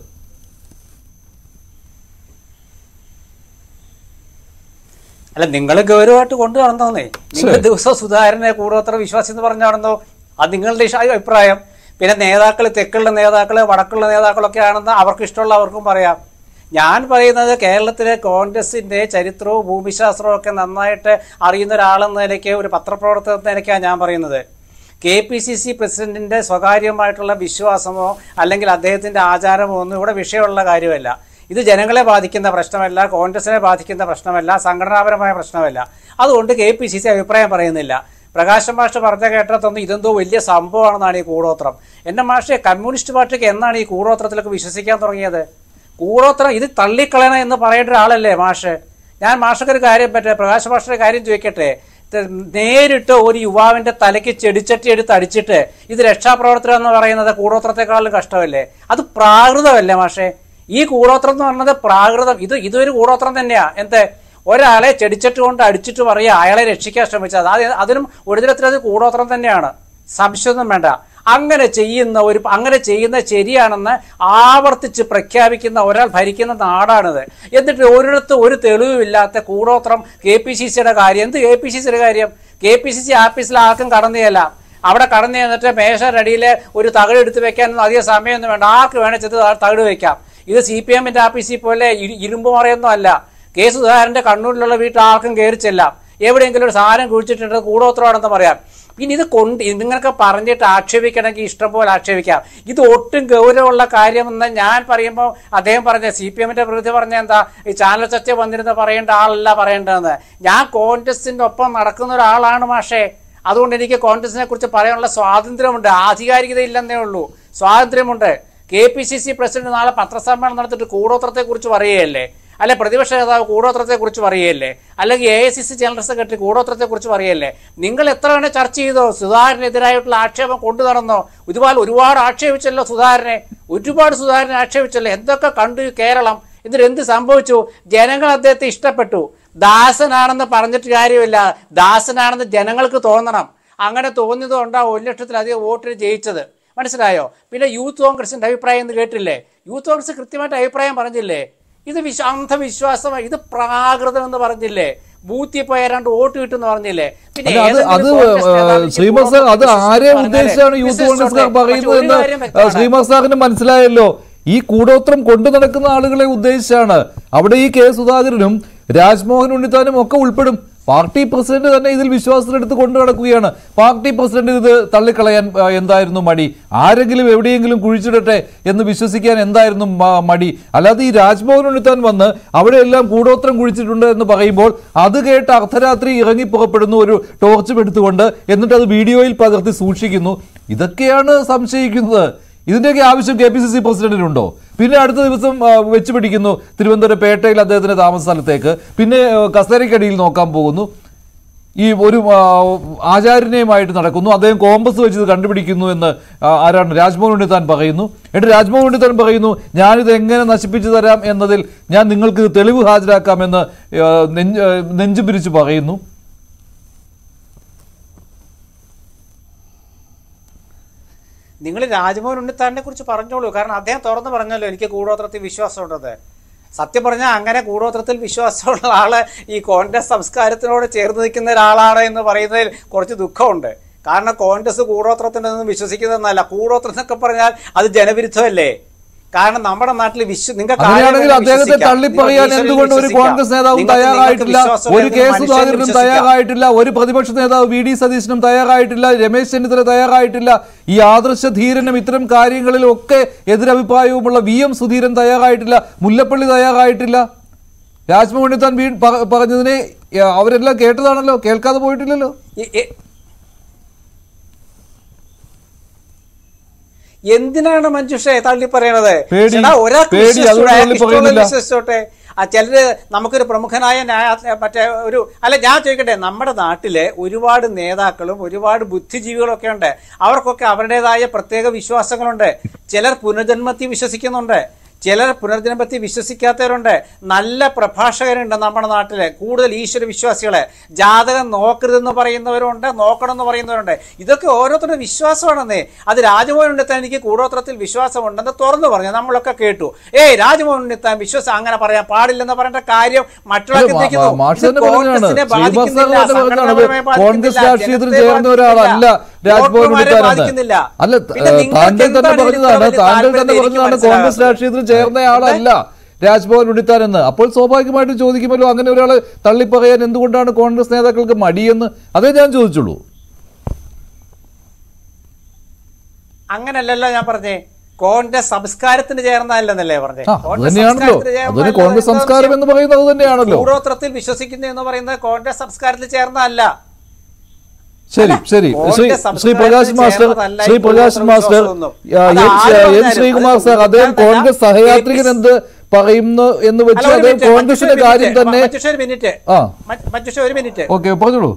അല്ല നിങ്ങൾ ഗൗരവമായിട്ട് കൊണ്ടു നടന്നോന്നേ നിങ്ങൾ ദിവസം സുധാകരനെ കൂടുതൽ വിശ്വാസം എന്ന് പറഞ്ഞു നടന്നോ അത് നിങ്ങളുടെ ഇഷ- അഭിപ്രായം പിന്നെ നേതാക്കൾ തെക്കുള്ള നേതാക്കൾ വടക്കുള്ള നേതാക്കളൊക്കെ ആണെന്ന് അവർക്ക് ഇഷ്ടമുള്ള അവർക്കും പറയാം ഞാൻ പറയുന്നത് കേരളത്തിലെ കോൺഗ്രസിന്റെ ചരിത്രവും ഭൂമിശാസ്ത്രവും ഒക്കെ നന്നായിട്ട് അറിയുന്ന ഒരാളെന്ന നിലയ്ക്ക് ഒരു പത്രപ്രവർത്തകൻ എന്ന നിലയ്ക്കാണ് ഞാൻ പറയുന്നത് കെ പി സി സി പ്രസിഡന്റിന്റെ സ്വകാര്യമായിട്ടുള്ള വിശ്വാസമോ അല്ലെങ്കിൽ അദ്ദേഹത്തിന്റെ ആചാരമോ ഒന്നും ഇവിടെ വിഷയമുള്ള കാര്യമല്ല ഇത് ജനങ്ങളെ ബാധിക്കുന്ന പ്രശ്നമല്ല കോൺഗ്രസിനെ ബാധിക്കുന്ന പ്രശ്നമല്ല സംഘടനാപരമായ പ്രശ്നമല്ല അതുകൊണ്ട് കെ പി സി സി അഭിപ്രായം പറയുന്നില്ല പ്രകാശം മാഷ് പറഞ്ഞ കേട്ടതൊന്നും ഇതെന്തോ വലിയ സംഭവമാണെന്നാണ് ഈ കൂടോത്രം എന്റെ മാഷെ കമ്മ്യൂണിസ്റ്റ് പാർട്ടിക്ക് എന്നാണ് ഈ കൂടോത്രത്തിലൊക്കെ വിശ്വസിക്കാൻ തുടങ്ങിയത് കൂടോത്രം ഇത് തള്ളിക്കളയണം എന്ന് പറയേണ്ട ഒരാളല്ലേ മാഷ് ഞാൻ മാഷക്ക് ഒരു കാര്യം പറ്റേ പ്രകാശ മാഷിന്റെ കാര്യം ചോദിക്കട്ടെ ഇത് നേരിട്ട് ഒരു യുവാവിന്റെ തലയ്ക്ക് ചെടിച്ചട്ടി എടുത്ത് അടിച്ചിട്ട് ഇത് രക്ഷാപ്രവർത്തനം എന്ന് പറയുന്നത് കൂടോത്രത്തെക്കാളും കഷ്ടമല്ലേ അത് പ്രാകൃതമല്ലേ മാഷേ ഈ കൂടോത്രം എന്ന് പറയുന്നത് പ്രാകൃതം ഇത് ഇതൊരു കൂടോത്രം തന്നെയാ എന്ത് ഒരാളെ ചെടിച്ചട്ടി കൊണ്ട് അടിച്ചിട്ട് പറയുക അയാളെ രക്ഷിക്കാൻ ശ്രമിച്ചത് അത് അതിനും ഒരു തരത്തിൽ അത് കൂടോത്രം തന്നെയാണ് സംശയമൊന്നും വേണ്ട അങ്ങനെ ചെയ്യുന്ന ഒരു അങ്ങനെ ചെയ്യുന്ന ശരിയാണെന്ന് ആവർത്തിച്ച് പ്രഖ്യാപിക്കുന്ന ഒരാൾ ഭരിക്കുന്ന നാടാണിത് എന്നിട്ട് ഒരിടത്ത് ഒരു തെളിവുമില്ലാത്ത കൂടോത്രം കെ പി സി സിയുടെ കാര്യം എന്ത് കെ പി സി സിയുടെ കാര്യം കെ പി സി സി ആഫീസിൽ ആർക്കും കടന്നുകയല്ല അവിടെ കടന്നു ചെന്നിട്ട് മേശരടിയിൽ ഒരു തകിട് എടുത്ത് വെക്കാനൊന്നും അധികം സമയമൊന്നും വേണ്ട ആർക്ക് വേണേൽ ചെന്ന് തകിട് വെക്കാം ഇത് സി പി എമ്മിന്റെ ആഫീസിൽ പോലെ ഇരു- ഇരുമ്പ് മറയൊന്നും അല്ല കെ സുധാകരന്റെ കണ്ണൂരിലുള്ള വീട്ടിൽ ആർക്കും കയറി ചെല്ലാം എവിടെയെങ്കിലും ഒരു സാധനം കുഴിച്ചിട്ടുണ്ട് കൂടോത്രമാണെന്ന് പറയാം പിന്നെ ഇത് കൊണ്ട് ഇതിങ്ങനൊക്കെ പറഞ്ഞിട്ട് ആക്ഷേപിക്കണമെങ്കിൽ ഇഷ്ടം പോലെ ആക്ഷേപിക്കാം ഇത് ഒട്ടും ഗൗരവമുള്ള കാര്യമെന്ന് ഞാൻ പറയുമ്പോൾ അദ്ദേഹം പറഞ്ഞ സി പി എമ്മിന്റെ പ്രതി പറഞ്ഞ എന്താ ഈ ചാനൽ ചർച്ച വന്നിരുന്ന് പറയേണ്ട ആളല്ല പറയേണ്ടതെന്ന് ഞാൻ കോൺഗ്രസിന്റെ ഒപ്പം നടക്കുന്ന ഒരാളാണ് മാഷേ അതുകൊണ്ട് എനിക്ക് കോൺഗ്രസിനെ കുറിച്ച് പറയാനുള്ള സ്വാതന്ത്ര്യമുണ്ട് ആധികാരികത ഇല്ലെന്നേ ഉള്ളൂ സ്വാതന്ത്ര്യമുണ്ട് K P C C president നാളെ പത്രസമ്മേളനം നടത്തിയിട്ട് കൂടോത്രത്തെ കുറിച്ച് പറയുകയല്ലേ അല്ലെ പ്രതിപക്ഷ നേതാവ് കൂടോത്രത്തെ കുറിച്ച് പറയുകയല്ലേ അല്ലെങ്കിൽ A I C C general secretary കൂടോത്രത്തെ കുറിച്ച് പറയല്ലേ നിങ്ങൾ എത്ര വേണേ ചർച്ച ചെയ്തോ സുധാകരനെതിരായിട്ടുള്ള ആക്ഷേപം കൊണ്ടു നടന്നോ ഇതുപോലെ ഒരുപാട് ആക്ഷേപിച്ചല്ലോ സുധാകരനെ ഒരുപാട് സുധാകരനെ ആക്ഷേപിച്ചല്ലോ എന്തൊക്കെ കണ്ടു ഈ കേരളം എന്നിട്ട് എന്ത് സംഭവിച്ചു ജനങ്ങൾ അദ്ദേഹത്തെ ഇഷ്ടപ്പെട്ടു ദാസനാണെന്ന് പറഞ്ഞിട്ട് കാര്യമില്ല ദാസനാണെന്ന് ജനങ്ങൾക്ക് തോന്നണം അങ്ങനെ തോന്നിയത് കൊണ്ടാണ് ഒരു ലക്ഷത്തിലധികം വോട്ടിന് ജയിച്ചത് മനസ്സിലായോ പിന്നെ യൂത്ത് കോൺഗ്രസിന്റെ അഭിപ്രായം എന്ന് കേട്ടില്ലേ യൂത്ത് കോൺഗ്രസ് കൃത്യമായിട്ട് അഭിപ്രായം പറഞ്ഞില്ലേ ഇത് വിശ്വ അന്ധവിശ്വാസം ഇത് പ്രാകൃതം എന്ന് പറഞ്ഞില്ലേ ബൂത്തിൽ പോയ രണ്ട് വോട്ട് കിട്ടും പറഞ്ഞില്ലേ പിന്നെ അല്ല അത് അത് ഏതെങ്കിലും കോൺഗ്രസ് നേതാവ് ശ്രീമത് സാർ അത് ആരെ പറഞ്ഞാലേ ഉദ്ദേശിച്ചാണ് യൂത്ത് business കോൺഗ്രസ്സുകാർ ഉണ്ട്. പക്ഷേ പറയുന്നത് ഒരു എന്ന് കാര്യം വ്യക്തമാണ്. ശ്രീമത് സാറിന് മനസ്സിലായല്ലോ ഈ കൂടോത്രം കൊണ്ടു നടക്കുന്ന ആളുകളെ ഉദ്ദേശിച്ചാണ് അവിടെ ഈ കെ സുധാകരനും രാജ്മോഹൻ ഉണ്ണിത്താനും ഒക്കെ ഉൾപ്പെടും പാർട്ടി പ്രസിഡന്റ് തന്നെ ഇതിൽ വിശ്വാസത്തിലെടുത്ത് കൊണ്ടു നടക്കുകയാണ് പാർട്ടി പ്രസിഡന്റ് ഇത് തള്ളിക്കളയാൻ ആ, എന്തായിരുന്നു മടി ആരെങ്കിലും എവിടെയെങ്കിലും കുഴിച്ചിടട്ടെ എന്ന് വിശ്വസിക്കാൻ എന്തായിരുന്നു മ- മടി അല്ലാതെ ഈ രാജ്മോഹൻ ഉണ്ണിത്താൻ വന്ന് അവിടെയെല്ലാം കൂടോത്രം കുഴിച്ചിട്ടുണ്ട് എന്ന് പറയുമ്പോൾ അത് കേട്ട് അർദ്ധരാത്രി ഇറങ്ങി പുറപ്പെടുന്നു ഒരു ടോർച്ചും എടുത്തുകൊണ്ട് എന്നിട്ട് അത് വീഡിയോയിൽ പകർത്തി സൂക്ഷിക്കുന്നു ഇതൊക്കെയാണ് സംശയിക്കുന്നത് ഇതിന്റെയൊക്കെ ആവശ്യം കെ പി സി സി പ്രസിഡന്റിനുണ്ടോ പിന്നെ അടുത്ത ദിവസം ആ, വെച്ച് പിടിക്കുന്നു തിരുവനന്തപുരം പേട്ടയിൽ അദ്ദേഹത്തിന്റെ താമസ സ്ഥലത്തേക്ക് പിന്നെ ആ, കസേരയ്ക്കടിയിൽ നോക്കാൻ പോകുന്നു ഈ ഒരു ആ, ആചാര്യനെയുമായിട്ട് നടക്കുന്നു അദ്ദേഹം കോമ്പസ് വെച്ച് ഇത് കണ്ടുപിടിക്കുന്നു എന്ന് ആ, ആരാണ് രാജ്മോഹൻ ഉണ്ണിത്താൻ പറയുന്നു എന്നിട്ട് രാജ്മോഹൻ ഉണ്ണിത്താൻ പറയുന്നു ഞാനിത് എങ്ങനെ നശിപ്പിച്ചു തരാം എന്നതിൽ ഞാൻ നിങ്ങൾക്ക് ഇത് തെളിവ് ഹാജരാക്കാമെന്ന് ആ, നെഞ്ച് ആ, നെഞ്ചു പിരിച്ച് പറയുന്നു നിങ്ങൾ രാജ്മോഹൻ ഉണ്ണിത്താനെ കുറിച്ച് പറഞ്ഞോളൂ കാരണം അദ്ദേഹം തുറന്ന് പറഞ്ഞല്ലോ എനിക്ക് കൂടോത്രത്തിൽ വിശ്വാസമുണ്ടെന്ന് സത്യം പറഞ്ഞാൽ അങ്ങനെ കൂടോത്രത്തിൽ വിശ്വാസമുള്ള ആള് ഈ കോൺഗ്രസ് സംസ്കാരത്തിനോട് ചേർന്ന് നിൽക്കുന്ന ഒരാളാണ് എന്ന് പറയുന്നതിൽ കുറച്ച് ദുഃഖമുണ്ട് കാരണം കോൺഗ്രസ് കൂടോത്രത്തിനൊന്നും വിശ്വസിക്കുന്നതെന്നല്ല കൂടോത്രം എന്നൊക്കെ പറഞ്ഞാൽ അത് ജനവിരുദ്ധമല്ലേ കാരണം നമ്മുടെ നാട്ടിൽ വിശ്വ നിങ്ങൾക്ക് അങ്ങനെയാണെങ്കിൽ ആരെയും അദ്ദേഹത്തെ വിശ്വസിക്കാം. തള്ളിപ്പറയാൻ നിങ്ങൾക്ക് എന്തുകൊണ്ട് ഒരു വിശ്വസിക്കാം. കോൺഗ്രസ് നേതാവും നിങ്ങൾക്ക് തയ്യാറായിട്ടില്ല വിശ്വാസം ഒരു ഉണ്ടെങ്കിൽ കെ മനുഷ്യനെ സുധാകരനും വിശ്വസിക്കാം. തയ്യാറായിട്ടില്ല ഒരു പ്രതിപക്ഷ നേതാവ് വി ഡി സതീശനും തയ്യാറായിട്ടില്ല രമേശ് ചെന്നിത്തല തയ്യാറായിട്ടില്ല ഈ ആദർശ ധീരനും ഇത്തരം കാര്യങ്ങളിലൊക്കെ എതിരഭിപ്രായവുമുള്ള വി എം സുധീരൻ തയ്യാറായിട്ടില്ല മുല്ലപ്പള്ളി തയ്യാറായിട്ടില്ല രാജ്മോഹൻ ഉണ്ണിത്താൻ വീ പ- പറഞ്ഞതിനെ ഏ, അവരെല്ലാം കേട്ടതാണല്ലോ കേൾക്കാതെ പോയിട്ടില്ലല്ലോ ഈ- ഈ- എന്തിനാണ് മഞ്ജുഷേ തള്ളി പറയണത് പേടി. ചേട്ടാ, ഒരാൾക്ക് പേടി, വിശ്വസിച്ചൂടെ, അതുകൊണ്ട് അയാൾക്ക് തള്ളി ഇഷ്ടമുള്ളത് പറയുന്നില്ല. വിശ്വസിച്ചോട്ടെ ആ ചിലര് നമുക്കൊരു പ്രമുഖനായ ന്യായ മറ്റേ ഒരു അല്ല ഞാൻ ചോദിക്കട്ടെ നമ്മുടെ നാട്ടിലെ ഒരുപാട് നേതാക്കളും ഒരുപാട് ബുദ്ധിജീവികളും ഒക്കെ ഉണ്ട് അവർക്കൊക്കെ അവരുടേതായ പ്രത്യേക വിശ്വാസങ്ങളുണ്ട് ചിലർ പുനർജന്മത്തിൽ വിശ്വസിക്കുന്നുണ്ട് ചിലർ പുനർജന്മത്തിൽ വിശ്വസിക്കാത്തവരുണ്ട് നല്ല പ്രഭാഷകരുണ്ട് നമ്മുടെ നാട്ടില് കൂടുതൽ ഈശ്വര വിശ്വാസികളെ ജാതകം നോക്കരുതെന്ന് പറയുന്നവരുണ്ട് നോക്കണം എന്ന് പറയുന്നവരുണ്ട് ഇതൊക്കെ ഓരോരുത്തരുടെ വിശ്വാസമാണെന്നേ അത് രാജമോഹൻ ഉണ്ണിത്താൻ എനിക്ക് കൂടോത്രത്തിൽ വിശ്വാസമുണ്ടെന്ന് തുറന്നു പറഞ്ഞു നമ്മളൊക്കെ കേട്ടു ഏയ് രാജമോഹൻ ഉണ്ണിത്താൻ വിശ്വാസം അങ്ങനെ പറയാൻ പാടില്ലെന്ന് പറയേണ്ട കാര്യം മറ്റുള്ളവർക്ക് മാ- എത്തിക്കുന്നു. മാ- മാഷ് ഇത് തന്നെ പറഞ്ഞതാണ്. കോൺഗ്രസിനെ ശ്രീനിവാസ് ബാധിക്കുന്നില്ല, സാർ തന്നെ പറഞ്ഞതാണ്. സംഘടനാപരമായി കോൺഗ്രസ് ബാധിക്കുന്നില്ല, രാഷ്ട്രീയത്തിൽ ജനത്തെ ചേർന്ന ഒരാളല്ല ബാധിക്കുന്നില്ല, രാജ്ഭവൻ വോട്ടർമാരെ ഉണ്ണിത്താനെന്ന് ബാധിക്കുന്നില്ല. അല്ല പിന്നെ നിങ്ങൾക്ക് താങ്കൾ തന്നെ എന്താണ് ഇതിൽ പറഞ്ഞതാണ് വലിയ താങ്കൾ തന്നെ താല്പര്യം എനിക്ക് പറഞ്ഞതാണ് കോൺഗ്രസ് മനസ്സിലാകാത്തത്? രാഷ്ട്രീയത്തിൽ ചേർന്ന ആളല്ല രാജ്ഭവൻ ഉണ്ണിത്താൻ എന്ന് അപ്പോൾ സ്വാഭാവികമായിട്ടും ചോദിക്കുമല്ലോ അങ്ങനെ ഒരാളെ തള്ളിപ്പറയാൻ എന്തുകൊണ്ടാണ് കോൺഗ്രസ് നേതാക്കൾക്ക് മടിയെന്ന് അതേ ഞാൻ ചോദിച്ചുള്ളൂ അങ്ങനല്ലല്ലോ ഞാൻ പറഞ്ഞേ കോൺഗ്രസ് സംസ്കാരത്തിന് ചേർന്നതല്ലെന്നല്ലേ പറഞ്ഞേ ആ അത് തന്നെയാണല്ലോ അതിന് കോൺഗ്രസ് സംസ്കാരം എന്ന് പറയുന്നത് അത് തന്നെയാണല്ലോ കൂടോത്രത്തിൽ വിശ്വസിക്കുന്നു എന്ന് പറയുന്നത് കോൺഗ്രസ് സംസ്കാരത്തിൽ ചേർന്നതല്ല ശരി ശരി ശ്രീ കോൺഗ്രസ് ശ്രീ പ്രകാശ് സംസ്കാരത്തിൽ മാസ്റ്റർ ചേർന്നതല്ല ഈ ശ്രീ പ്രകാശ് കൂടോത്ര മാസ്റ്റർ വിശ്വാസമൊന്നും. ആ, അത് എൻ ആര് എൻ പറഞ്ഞാലും, ശ്രീകുമാർ അത് സാർ അദ്ദേഹം ഉണ്ണിത്താൻ കോൺഗ്രസ് അല്ല, സഹയാത്രികൻ കെ പി എന്ത് പറയുന്നു എന്ന് വെച്ച് അല്ല, ഒരു അദ്ദേഹം മിനിറ്റ്, കോൺഗ്രസിന്റെ മഞ്ജുഷ ഒരു കാര്യം മിനിറ്റ്, തന്നെ മഞ്ജുഷ ഒരു മിനിറ്റ് ആ മ- മഞ്ജുഷ ഒരു മിനിറ്റ് ഓക്കെ പറഞ്ഞോളൂ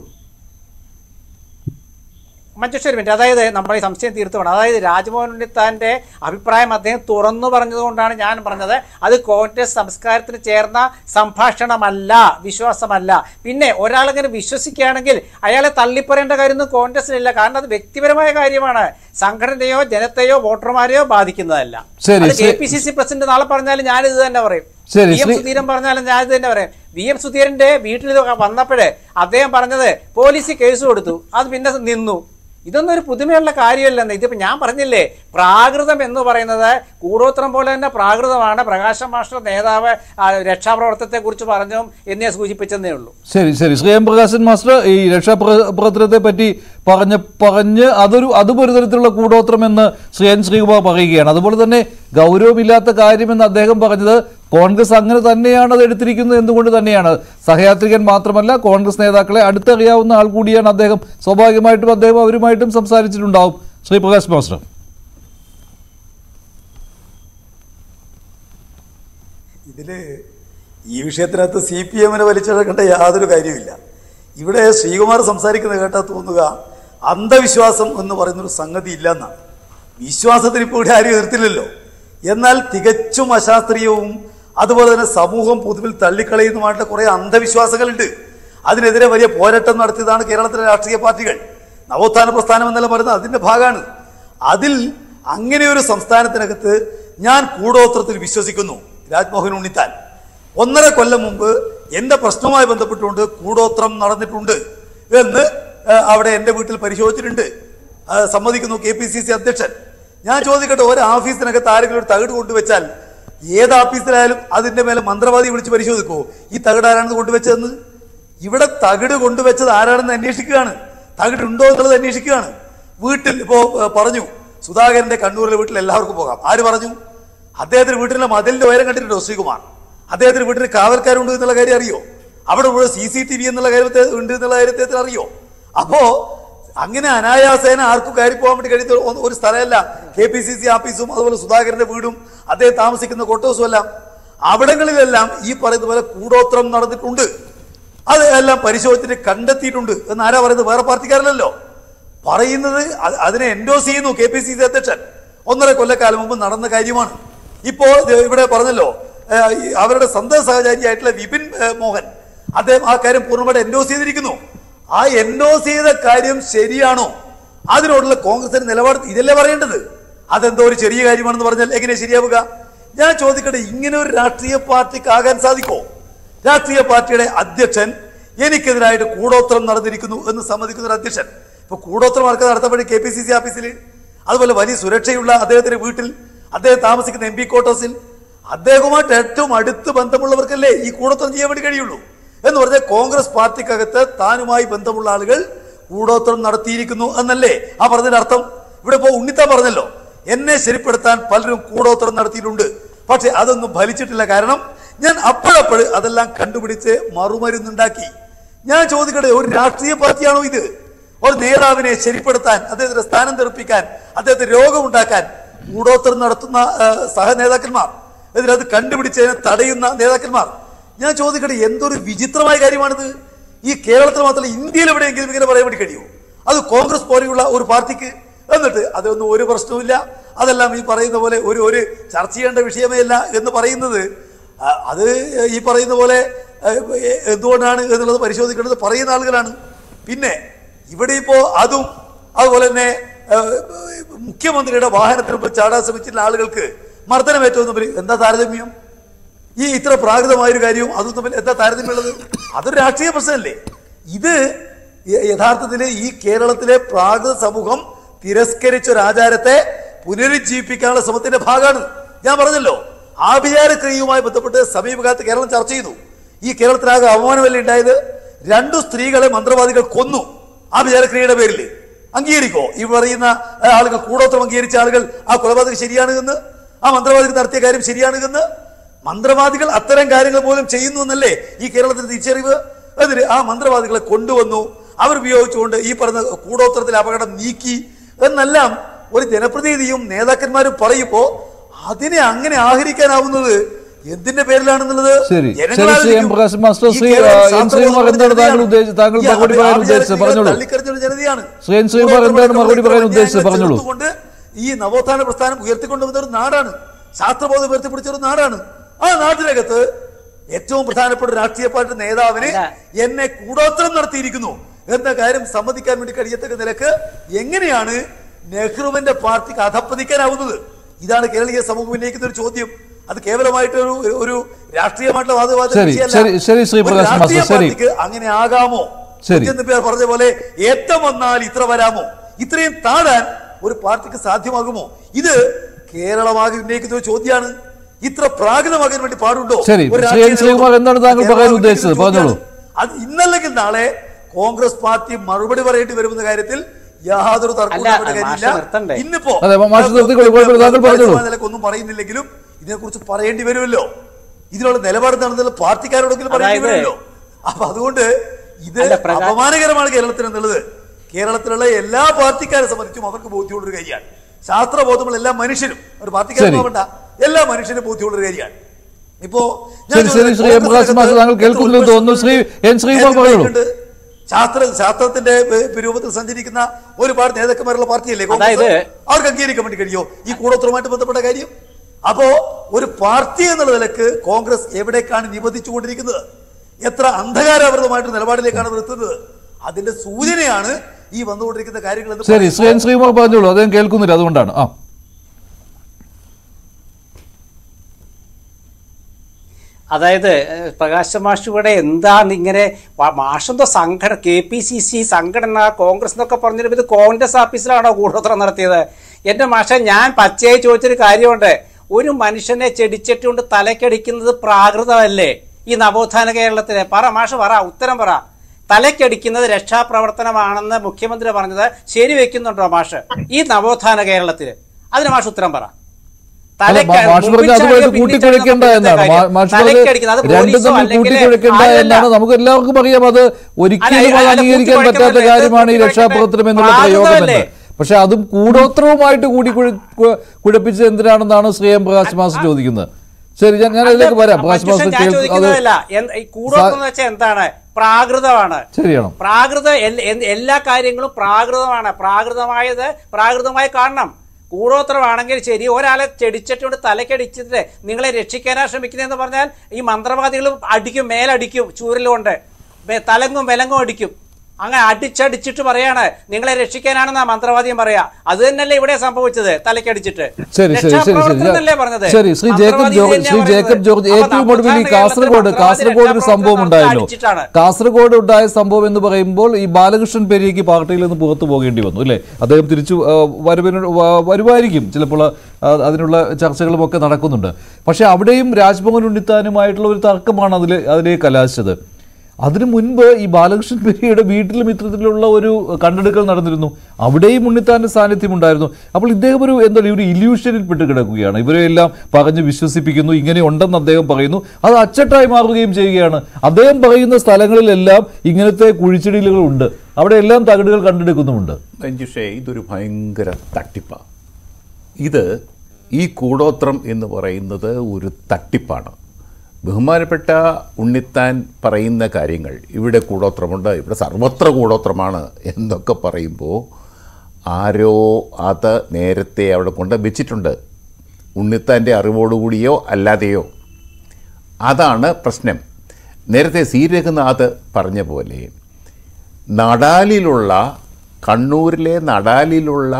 മഞ്ജുഷ ഒരു മിനിറ്റ് അതായത് നമ്മൾ ഈ സംശയം തീർത്തു വേണം അതായത് രാജ്മോഹൻ ഉണ്ണിത്താന്റെ അഭിപ്രായം അദ്ദേഹം തുറന്നു പറഞ്ഞതുകൊണ്ടാണ് ഞാൻ പറഞ്ഞത് അത് കോൺഗ്രസ് സംസ്കാരത്തിന് ചേർന്ന സംഭാഷണമല്ല വിശ്വാസമല്ല പിന്നെ ഒരാളിങ്ങനെ വിശ്വസിക്കുകയാണെങ്കിൽ അയാളെ തള്ളിപ്പറയേണ്ട കാര്യമൊന്നും കോൺഗ്രസിനില്ല കാരണം അത് വ്യക്തിപരമായ കാര്യമാണ് സംഘടനയോ ജനത്തെയോ വോട്ടർമാരെയോ ബാധിക്കുന്നതല്ല ശരി, K Shri- P C C president നാളെ പറഞ്ഞാലും ഞാൻ ഇത് തന്നെ പറയും ശരി, വി എം ശ്രീ- സുധീരൻ പറഞ്ഞാലും ഞാൻ ഇത് തന്നെ പറയാം വി എം സുധീരന്റെ വീട്ടിൽ ഇത് വന്നപ്പോഴേ അദ്ദേഹം പറഞ്ഞത് പോലീസ് കേസ് കൊടുത്തു അത് പിന്നെ നിന്നു ഇതൊന്നും ഒരു പുതുമയുള്ള കാര്യമല്ലെന്ന് ഇതിപ്പോ ഞാൻ പറഞ്ഞില്ലേ പ്രാകൃതം എന്ന് പറയുന്നത് കൂടോത്രം പോലെ തന്നെ പ്രാകൃതമാണ് പ്രകാശം മാസ്റ്റർ നേതാവ് ആ, രക്ഷാപ്രവർത്തനത്തെ കുറിച്ച് പറഞ്ഞു എന്നേ സൂചിപ്പിച്ചെന്നേ ഉള്ളൂ ശരി ശരി ശ്രീ എം പ്രകാശൻ മാസ്റ്റർ ഈ രക്ഷാപ്രവർത്തനത്തെ പറ്റി പറഞ്ഞ പറഞ്ഞ് അതൊരു അതും ഒരു തരത്തിലുള്ള കൂടോത്രം എന്ന് ശ്രീ എൻ ശ്രീകുമാർ പറയുകയാണ് അതുപോലെ തന്നെ ഗൗരവമില്ലാത്ത കാര്യമെന്ന് അദ്ദേഹം പറഞ്ഞത് കോൺഗ്രസ് അങ്ങനെ തന്നെയാണ് അത് എടുത്തിരിക്കുന്നത് എന്തുകൊണ്ട് തന്നെയാണ് സഹയാത്രികൻ മാത്രമല്ല കോൺഗ്രസ് നേതാക്കളെ അടുത്തറിയാവുന്ന ആൾ കൂടിയാണ് അദ്ദേഹം സ്വാഭാവികമായിട്ടും അദ്ദേഹം അവരുമായിട്ടും സംസാരിച്ചിട്ടുണ്ടാവും ശ്രീ പ്രകാശ് മാസ്റ്റർ ഇതില് ഈ വിഷയത്തിനകത്ത് സി പി എമ്മിനെ വലിച്ചെടുക്കേണ്ട യാതൊരു കാര്യമില്ല ഇവിടെ ശ്രീകുമാർ സംസാരിക്കുന്നത് കേട്ടാൽ തോന്നുക അന്ധവിശ്വാസം എന്ന് പറയുന്നൊരു സംഗതി ഇല്ലെന്നാണ് വിശ്വാസത്തിന് ഇപ്പോൾ ഇവിടെ ആരും എതിർത്തില്ലല്ലോ എന്നാൽ തികച്ചും അശാസ്ത്രീയവും അതുപോലെ തന്നെ സമൂഹം പൊതുവിൽ തള്ളിക്കളയുന്നതുമായിട്ട് കുറേ അന്ധവിശ്വാസങ്ങളുണ്ട് അതിനെതിരെ വലിയ പോരാട്ടം നടത്തിയതാണ് കേരളത്തിലെ രാഷ്ട്രീയ പാർട്ടികൾ നവോത്ഥാന പ്രസ്ഥാനം എന്നെല്ലാം പറയുന്നത് അതിന്റെ ഭാഗമാണ് അതിൽ അങ്ങനെ ഒരു സംസ്ഥാനത്തിനകത്ത് ഞാൻ കൂടോത്രത്തിൽ വിശ്വസിക്കുന്നു രാജ്മോഹൻ ഉണ്ണിത്താൻ ഒന്നര കൊല്ലം മുമ്പ് എന്റെ പ്രശ്നവുമായി ബന്ധപ്പെട്ടുകൊണ്ട് കൂടോത്രം നടന്നിട്ടുണ്ട് എന്ന് ആ, അവിടെ എൻ്റെ വീട്ടിൽ പരിശോധിച്ചിട്ടുണ്ട് ആ, സമ്മതിക്കുന്നു കെ പി സി സി അധ്യക്ഷൻ ഞാൻ ചോദിക്കട്ടെ ഒരു ഓഫീസിനകത്ത് ആരെങ്കിലും ഒരു തകിട് കൊണ്ടുവച്ചാൽ ഏത് ഓഫീസിലായാലും അതിന്റെ മേലെ മന്ത്രവാദി വിളിച്ച് പരിശോധിക്കുമോ ഈ തകിട് ആരാണെന്ന് കൊണ്ടുവച്ചതെന്ന് ഇവിടെ തകിട് കൊണ്ടുവച്ചത് ആരാണെന്ന് അന്വേഷിക്കുകയാണ് തകിട് ഉണ്ടോ എന്നുള്ളത് അന്വേഷിക്കുകയാണ് വീട്ടിൽ ഇപ്പോ ഏ, പറഞ്ഞു സുധാകരന്റെ കണ്ണൂരിലെ വീട്ടിൽ എല്ലാവർക്കും പോകാം ആര് പറഞ്ഞു അദ്ദേഹത്തിന്റെ വീട്ടിലെ മതിലിന്റെ ഉയരം കണ്ടിട്ടുണ്ടോ ശ്രീകുമാർ അദ്ദേഹത്തിന്റെ വീട്ടിൽ കാവൽക്കാരുണ്ട് എന്നുള്ള കാര്യം അറിയോ അവിടെ മുഴുവൻ സി സി ടി വി എന്നുള്ള കാര്യത്തെ ഉണ്ട് എന്നുള്ള കാര്യത്തെ അറിയോ അപ്പോ അങ്ങനെ അനായാസേന ആർക്കും കയറി പോകാൻ വേണ്ടി കഴിയുന്ന ഒരു- ഒരു സ്ഥലമല്ല കെ പി സി സി ഓഫീസും അതുപോലെ സുധാകരന്റെ വീടും അദ്ദേഹം താമസിക്കുന്ന കോട്ടോസും എല്ലാം അവിടങ്ങളിലെല്ലാം ഈ പറയുന്ന പോലെ കൂടോത്രം നടന്നിട്ടുണ്ട് അത് എല്ലാം പരിശോധിച്ചിട്ട് കണ്ടെത്തിയിട്ടുണ്ട് എന്ന് ആരാ പറയുന്നത് വേറെ പാർട്ടിക്കാരനല്ലോ പറയുന്നത് അ- അതിനെ എൻഡോസ് ചെയ്യുന്നു കെ പി സി സി അധ്യക്ഷൻ ഒന്നര കൊല്ലക്കാലം മുമ്പ് നടന്ന കാര്യമാണ് ഇപ്പോൾ ദേ ഇവിടെ പറഞ്ഞല്ലോ ഏ, ഈ അവരുടെ സ്വന്തം സഹചാരിയായിട്ടുള്ള വിപിൻ ഏ, മോഹൻ അദ്ദേഹം ആ കാര്യം പൂർണ്ണമായിട്ട് എൻഡോസ് ചെയ്തിരിക്കുന്നു ആ എൻഡോസ് ചെയ്ത കാര്യം ശരിയാണോ അതിനോടുള്ള കോൺഗ്രസിന്റെ നിലപാട് ഇതല്ലേ പറയേണ്ടത് അതെന്തോ ഒരു ചെറിയ കാര്യമാണെന്ന് പറഞ്ഞാൽ എങ്ങനെ ശരിയാവുക ഞാൻ ചോദിക്കട്ടെ ഇങ്ങനെ ഒരു രാഷ്ട്രീയ പാർട്ടിക്ക് ആകാൻ സാധിക്കോ രാഷ്ട്രീയ പാർട്ടിയുടെ അധ്യക്ഷൻ എനിക്കെതിരായിട്ട് കൂടോത്രം നടന്നിരിക്കുന്നു എന്ന് സമ്മതിക്കുന്ന ഒരു അധ്യക്ഷൻ ഇപ്പൊ കൂടോത്രമാർക്ക് നടത്തപ്പെടും കെ പി സി സി ഓഫീസിൽ അതുപോലെ വലിയ സുരക്ഷയുള്ള അദ്ദേഹത്തിന്റെ വീട്ടിൽ അദ്ദേഹം താമസിക്കുന്ന എം പി ക്വാർട്ടേഴ്സിൽ അദ്ദേഹവുമായിട്ട് ഏറ്റവും അടുത്ത് ബന്ധമുള്ളവർക്കല്ലേ ഈ കൂടോത്രം ചെയ്യാൻ വേണ്ടി കഴിയുള്ളൂ എന്ന് പറഞ്ഞാൽ കോൺഗ്രസ് പാർട്ടിക്കകത്ത് താനുമായി ബന്ധമുള്ള ആളുകൾ കൂടോത്രം നടത്തിയിരിക്കുന്നു എന്നല്ലേ ആ പറഞ്ഞതിന്റെ അർത്ഥം ഇവിടെ ഇപ്പോ ഉണ്ണിത്താൻ പറഞ്ഞല്ലോ എന്നെ ശരിപ്പെടുത്താൻ പലരും കൂടോത്രം നടത്തിയിട്ടുണ്ട് പക്ഷെ അതൊന്നും ഫലിച്ചിട്ടില്ല കാരണം ഞാൻ അപ്പോഴപ്പോഴ് അതെല്ലാം കണ്ടുപിടിച്ച് മറുമരുന്നുണ്ടാക്കി ഞാൻ ചോദിക്കട്ടെ ഒരു രാഷ്ട്രീയ പാർട്ടിയാണോ ഇത് ഒരു നേതാവിനെ ശരിപ്പെടുത്താൻ അദ്ദേഹത്തിന്റെ സ്ഥാനം തെറിപ്പിക്കാൻ അദ്ദേഹത്തിന് രോഗമുണ്ടാക്കാൻ കൂടോത്രം നടത്തുന്ന ആ, സഹനേതാക്കന്മാർ ഇതിനകത്ത് കണ്ടുപിടിച്ചതിനെ തടയുന്ന നേതാക്കന്മാർ ഞാൻ ചോദിക്കട്ടെ എന്തൊരു വിചിത്രമായ കാര്യമാണിത് ഈ കേരളത്തിൽ മാത്രമല്ല ഇന്ത്യയിൽ എവിടെയെങ്കിലും ഇങ്ങനെ പറയാൻ വേണ്ടി കഴിയുമോ അത് കോൺഗ്രസ് പോലെയുള്ള ഒരു പാർട്ടിക്ക് എന്നിട്ട് അതൊന്നും ഒരു പ്രശ്നവുമില്ല അതെല്ലാം ഈ പറയുന്ന പോലെ ഒരു ഒരു ചർച്ച ചെയ്യേണ്ട വിഷയമേ അല്ല എന്ന് പറയുന്നത് ആ, അത് ഈ പറയുന്ന പോലെ ആ, എ- എന്തുകൊണ്ടാണ് എന്നുള്ളത് പരിശോധിക്കേണ്ടത് പറയുന്ന ആളുകളാണ് പിന്നെ ഇവിടെ ഇപ്പോ അതും അതുപോലെ തന്നെ ആ, മുഖ്യമന്ത്രിയുടെ വാഹനത്തിന് മുമ്പ് ചാടാൻ ശ്രമിച്ചിട്ടുള്ള ആളുകൾക്ക് മർദ്ദനമേറ്റവും തമ്മിൽ എന്താ താരതമ്യം ഈ ഇത്ര പ്രാകൃതമായ ഒരു കാര്യവും അതും തമ്മിൽ എന്താ താരതമ്യമുള്ളത് അതൊരു രാഷ്ട്രീയ പ്രശ്നമല്ലേ ഇത് യ- യഥാർത്ഥത്തിൽ ഈ കേരളത്തിലെ പ്രാകൃത സമൂഹം തിരസ്കരിച്ച ഒരു ആചാരത്തെ പുനരുജ്ജീവിപ്പിക്കാനുള്ള ശ്രമത്തിന്റെ ഭാഗമാണ് ഞാൻ പറഞ്ഞല്ലോ ആഭിചാരക്രിയയുമായി ബന്ധപ്പെട്ട് സമീപകാലത്ത് കേരളം ചർച്ച ചെയ്തു ഈ കേരളത്തിലാകെ അവമാനമല്ലേ ഉണ്ടായത് രണ്ടു സ്ത്രീകളെ മന്ത്രവാദികൾ കൊന്നു ആഭിചാരക്രിയയുടെ പേരിൽ അംഗീകരിക്കോ ഈ പറയുന്ന ആ, ആളുകൾ കൂടോത്രം അംഗീകരിച്ച ആളുകൾ ആ കൊലപാതകം ശരിയാണ് എന്ന് ആ മന്ത്രവാദികൾ നടത്തിയ കാര്യം ശരിയാണ് എന്ന് മന്ത്രവാദികൾ അത്തരം കാര്യങ്ങൾ പോലും ചെയ്യുന്നു എന്നല്ലേ ഈ കേരളത്തിന്റെ തിരിച്ചറിവ് എന്നിട്ട് ആ മന്ത്രവാദികളെ കൊണ്ടുവന്നു അവർ ഉപയോഗിച്ചുകൊണ്ട് ഈ പറഞ്ഞ കൂടോത്രത്തിലെ അപകടം നീക്കി എന്നെല്ലാം ഒരു ജനപ്രതിനിധിയും നേതാക്കന്മാരും പറയുമ്പോ അതിനെ അങ്ങനെ ആഹരിക്കാനാവുന്നത് എന്തിന്റെ പേരിലാണെന്നുള്ളത് ശരി ജനങ്ങൾ ശരി ശ്രീ എം ആലോചിക്കും. പ്രകാശ് മാസ്റ്റർ ഈ ശ്രീ കേരളം ആ, എൻ ശാസ്ത്ര ശ്രീകുമാർ എന്താണ് താങ്കൾ ജനതയാണ്. ഉദ്ദേശിച്ചത് താങ്കൾ ഈ മറുപടി പറയാൻ ഉദ്ദേശിച്ചത് ആഭിചാര പറഞ്ഞോളൂ തള്ളിക്കളഞ്ഞ ഒരു ജനതയാണ് ശ്രീ എൻ ശ്രീകുമാർ എന്താണ് മറുപടി പറയാൻ ഉദ്ദേശിച്ചത് പറഞ്ഞോളൂ കൊണ്ട് ഈ നവോത്ഥാന പ്രസ്ഥാനം ഉയർത്തിക്കൊണ്ടുവന്ന ഒരു നാടാണ് ശാസ്ത്രബോധം ഉയർത്തിപ്പിടിച്ച ഒരു നാടാണ് ആ നാട്ടിനകത്ത് ഏറ്റവും പ്രധാനപ്പെട്ട ഒരു രാഷ്ട്രീയ പാർട്ടി നേതാവിന് എന്നെ കൂടോത്രം നടത്തിയിരിക്കുന്നു എന്ന കാര്യം സമ്മതിക്കാൻ വേണ്ടി കഴിയത്തക്ക നിലക്ക് എങ്ങനെയാണ് നെഹ്റുവിന്റെ പാർട്ടിക്ക് അധപ്പതിക്കാനാവുന്നത് ഇതാണ് കേരളീയ സമൂഹം ഉന്നയിക്കുന്ന ഒരു ചോദ്യം അത് കേവലമായിട്ട് ഒരു ഒരു- ഒരു രാഷ്ട്രീയമായിട്ടുള്ള വാദവാദ ശരി, വിഷയമല്ല. ശരി, ശരി, ശ്രീ ഒരു പ്രകാശ് മാസ്റ്റർ, രാഷ്ട്രീയ ശരി. പാർട്ടിക്ക് അങ്ങനെ ആകാമോ ശരി. കുഞ്ചൻ പേർ പറഞ്ഞ പോലെ ഏറ്റം വന്നാൽ ഇത്ര വരാമോ ഇത്രയും താഴാൻ ഒരു പാർട്ടിക്ക് സാധ്യമാകുമോ ഇത് കേരളമാകെ ഉന്നയിക്കുന്ന ഒരു ചോദ്യമാണ് ഇത്ര പ്രാകൃതമാകാൻ വേണ്ടി പാടുണ്ടോ ശരി. ഒരു ശ്രീ എൻ രാഷ്ട്രീയ ശ്രീകുമാർ നേതാവ് എന്താണ് താങ്കൾ കേരളം പറയാൻ ഉന്നയിക്കുന്ന ഉദ്ദേശിച്ചത്? ഒരു ചോദ്യമാണ്. പറഞ്ഞോളൂ. അത് ഇന്നല്ലെങ്കിൽ നാളെ കോൺഗ്രസ് പാർട്ടി മറുപടി പറയേണ്ടി വരുമെന്ന കാര്യത്തിൽ യാതൊരു തർക്കവും അല്ല, നമ്മുടെ മാഷ് കാര്യമില്ല നിർത്തണ്ടേ? ഇന്നിപ്പോ അതെ, മാഷ് നിർത്തിക്കോളൂ, കുഴപ്പമില്ല, താങ്കൾ പറഞ്ഞോളൂ. നിലക്കൊന്നും പറയുന്നില്ലെങ്കിലും ഇതിനെക്കുറിച്ച് പറയേണ്ടി വരുമല്ലോ ഇതിനുള്ള നിലപാട് നടന്നുള്ള പാർട്ടിക്കാരോടെങ്കിലും പറയേണ്ടി അതായത് വരുമല്ലോ അപ്പൊ അതുകൊണ്ട് ഇത് അല്ല, പ്രകാ- അപമാനകരമാണ് കേരളത്തിന് എന്നുള്ളത് കേരളത്തിലുള്ള എല്ലാ പാർട്ടിക്കാരെ സംബന്ധിച്ചും അവർക്ക് ബോധ്യമുള്ള ഒരു കാര്യമാണ് ശാസ്ത്രബോധമുള്ള എല്ലാ മനുഷ്യരും ഒരു പാർട്ടിക്കാരും ശരി. ആവണ്ട എല്ലാ മനുഷ്യനും ബോധ്യമുള്ള ഒരു കാര്യമാണ് ഇപ്പോ ഞാൻ ശരി, ശരി, ചോദിക്കട്ടെ, ശ്രീ എം പ്രകാശ് മാസ്റ്റർ, താങ്കൾ എത്ര കേൾക്കുന്നില്ലെന്ന് തോന്നുന്നു. ശ്രീ എൻ ശ്രീകുമാർ നേതൃത്വം പറഞ്ഞോളൂ. ഉണ്ട്. ശാസ്ത്ര ശാസ്ത്രത്തിന്റെ ഏ, രൂപത്തിൽ സഞ്ചരിക്കുന്ന ഒരുപാട് നേതാക്കന്മാരുള്ള പാർട്ടിയല്ലേ കോൺഗ്രസ്? അതായത് അവർക്ക് അംഗീകരിക്കാൻ വേണ്ടി കഴിയോ ഈ കൂടോത്രവുമായിട്ട് ബന്ധപ്പെട്ട കാര്യം അപ്പോ ഒരു പാർട്ടി എന്നുള്ള നിലക്ക് കോൺഗ്രസ് എവിടേക്കാണ് നിബന്ധിച്ചുകൊണ്ടിരിക്കുന്നത് എത്ര അന്ധകാരാവൃതമായിട്ട് നിലപാടിലേക്കാണ് നിർത്തുന്നത് അതിന്റെ സൂചനയാണ് ഈ വന്നുകൊണ്ടിരിക്കുന്ന കാര്യങ്ങൾ എന്ന് ശരി ശ്രീ എൻ ശ്രീകുമാർ പറഞ്ഞോളൂ അദ്ദേഹം കേൾക്കുന്നില്ല അതുകൊണ്ടാണ് ആ അതായത് ഏഹ്, പ്രകാശ മാഷ് ഇവിടെ എന്താണ് ഇങ്ങനെ വ- മാഷെന്തോ സംഘടന കെ പി സി സി സംഘടന കോൺഗ്രസ് എന്നൊക്കെ പറഞ്ഞിട്ട് ഇത് കോൺഗ്രസ് ഓഫീസിലാണോ കൂടോത്രം നടത്തിയത് എന്റെ മാഷ ഞാൻ പച്ചയായി ചോദിച്ചൊരു കാര്യമുണ്ട് ഒരു മനുഷ്യനെ ചെടിച്ചട്ടി കൊണ്ട് തലക്കടിക്കുന്നത് പ്രാകൃതമല്ലേ ഈ നവോത്ഥാന കേരളത്തിലെ പറ മാഷ് പറ ഉത്തരം പറ തലക്കടിക്കുന്നത് രക്ഷാപ്രവർത്തനമാണെന്ന് മുഖ്യമന്ത്രി പറഞ്ഞത് ശരി വെക്കുന്നുണ്ടോ മാഷ് ഈ നവോത്ഥാന കേരളത്തില് അതിന് മാഷ് ഉത്തരം പറ അല്ല, തലക്ക- മാ- മാഷ് മുമ്പിൽ പറഞ്ഞ അതുമായിട്ട് ചാടിയ പിന്നിൽ കൂട്ടിക്കുഴയ്ക്കേണ്ട ചാടുന്ന എന്നാണ് മാ- കാര്യം. മാഷ് തലക്കടിക്കുന്നത്. അത് പറഞ്ഞത് രണ്ടും പോലീസോ തമ്മിൽ അല്ലെങ്കിൽ കൂട്ടിക്കുഴയ്ക്കേണ്ട ആരല്ല. എന്നാണ് നമുക്ക് എല്ലാവർക്കും അറിയാം അത് ഒരിക്കലും അല്ല, അത് അല്ല, അംഗീകരിക്കാൻ പറ്റാത്ത കൂട്ടിക്കുഴയ്ക്കുന്നത് കാര്യമാണ് ഈ എന്ത് രക്ഷാപ്രവർത്തനം എന്നുള്ള പ്രയോഗം പ്രാകൃതമല്ലേ? എന്ന് പക്ഷെ അതും കൂടോത്രവുമായിട്ട് കൂടി കുഴ- കു- കുഴപ്പിച്ചത് എന്തിനാണെന്നാണ് ശ്രീ എം പ്രകാശ് മാസ്റ്റർ ചോദിക്കുന്നത് ശരി ഞാൻ ഞാൻ അതിലേക്ക് വരാം പ്രകാശ് മഞ്ജുഷൻ, മാസ്റ്റർ ഞാൻ കേൾക്കും അത് ചോദിക്കുന്നതല്ല എന്ത്- ഈ കൂടോത്രം എന്ന് വെച്ചാൽ എന്താണ് പ്രാകൃതമാണ് ശരിയാണോ പ്രാകൃത എൽ- എന്ത് എല്ലാ കാര്യങ്ങളും പ്രാകൃതമാണ് പ്രാകൃതമായത് പ്രാകൃതമായി കാണണം കൂടോത്രമാണെങ്കിൽ ശരി ഒരാളെ ചെടിച്ചിട്ടുണ്ട് തലക്കടിച്ചിട്ട് നിങ്ങളെ രക്ഷിക്കാനാ ശ്രമിക്കുന്നതെന്ന് പറഞ്ഞാൽ ഈ മന്ത്രവാദികൾ അടിക്കും മേലടിക്കും ചൂരലുകൊണ്ട് വെ- തലങ്ങും വിലങ്ങും അടിക്കും അങ്ങനെ അടിച്ചടിച്ചിട്ട് പറയാണ് നിങ്ങളെ രക്ഷിക്കാനാണെന്നാ മന്ത്രവാദിയും പറയാ അത് തന്നെയല്ലേ ഇവിടെ സംഭവിച്ചത് തലക്കടിച്ചിട്ട് ശരി ശരി ശരി രക്ഷാപ്രവർത്തനമല്ലേ പറഞ്ഞത് ശരി ശ്രീ ജേക്കബ് മന്ത്രവാദി ജോർജ് തന്നെയാ ശ്രീ പറയുന്നത്. ജേക്കബ് ജോർജ് അപ്പൊ ഏറ്റവും ഒടുവിൽ ഈ നവോത്ഥാന കാസർഗോഡ് കേരളത്തിലെ കാസർഗോഡ് ഒരു സംഭവം രക്ഷാപ്രവർത്തനം ഉണ്ടായല്ലോ അടിച്ചിട്ടാണ്. കാസർഗോഡ് ഉണ്ടായ സംഭവം എന്ന് പറയുമ്പോൾ ഈ ബാലകൃഷ്ണൻ പെരിയയ്ക്ക് പാർട്ടിയിൽ നിന്ന് പുറത്തു പോകേണ്ടി വന്നു അല്ലേ അദ്ദേഹം തിരിച്ചു ആ, വരവിന് വ- വരുമായിരിക്കും ചിലപ്പോൾ ആ, അതിനുള്ള ചർച്ചകളും ഒക്കെ നടക്കുന്നുണ്ട് പക്ഷേ അവിടെയും രാജ്ഭവൻ ഉണ്ണിത്താനുമായിട്ടുള്ള ഒരു തർക്കമാണ് അതിൽ അതിലേക്ക് കലാശിച്ചത് അതിനു മുൻപ് ഈ ബാലകൃഷ്ണൻ പെരിയയുടെ വീട്ടിലും ഇത്തരത്തിലുള്ള ഒരു കണ്ടെടുക്കൽ നടന്നിരുന്നു അവിടെയും ഉണ്ണിത്താന്റെ സാന്നിധ്യം ഉണ്ടായിരുന്നു അപ്പോൾ ഇദ്ദേഹം ഒരു എന്താ പറയുക ഒരു ഇല്യൂഷനിൽ പെട്ട് കിടക്കുകയാണ് ഇവരെല്ലാം പറഞ്ഞ് വിശ്വസിപ്പിക്കുന്നു ഇങ്ങനെ ഉണ്ടെന്ന് അദ്ദേഹം പറയുന്നു അത് അച്ചട്ടായി മാറുകയും ചെയ്യുകയാണ് അദ്ദേഹം പറയുന്ന സ്ഥലങ്ങളിലെല്ലാം ഇങ്ങനത്തെ കുഴിച്ചിടലുകൾ ഉണ്ട് അവിടെ എല്ലാം തകിടുകൾ കണ്ടെടുക്കുന്നുമുണ്ട് മഞ്ജുഷേ ഇതൊരു ഭയങ്കര തട്ടിപ്പാണ് ഇത് ഈ കൂടോത്രം എന്ന് പറയുന്നത് ഒരു തട്ടിപ്പാണ് ബഹുമാനപ്പെട്ട ഉണ്ണിത്താൻ പറയുന്ന കാര്യങ്ങൾ ഇവിടെ കൂടോത്രമുണ്ട് ഇവിടെ സർവത്ര കൂടോത്രമാണ് എന്നൊക്കെ പറയുമ്പോൾ ആരോ അത് നേരത്തെ അവിടെ കൊണ്ട് വെച്ചിട്ടുണ്ട് ഉണ്ണിത്താൻ്റെ അറിവോടുകൂടിയോ അല്ലാതെയോ അതാണ് പ്രശ്നം നേരത്തെ സി രഘുനാഥ് പറഞ്ഞ പോലെ നടാലിലുള്ള കണ്ണൂരിലെ നടാലിലുള്ള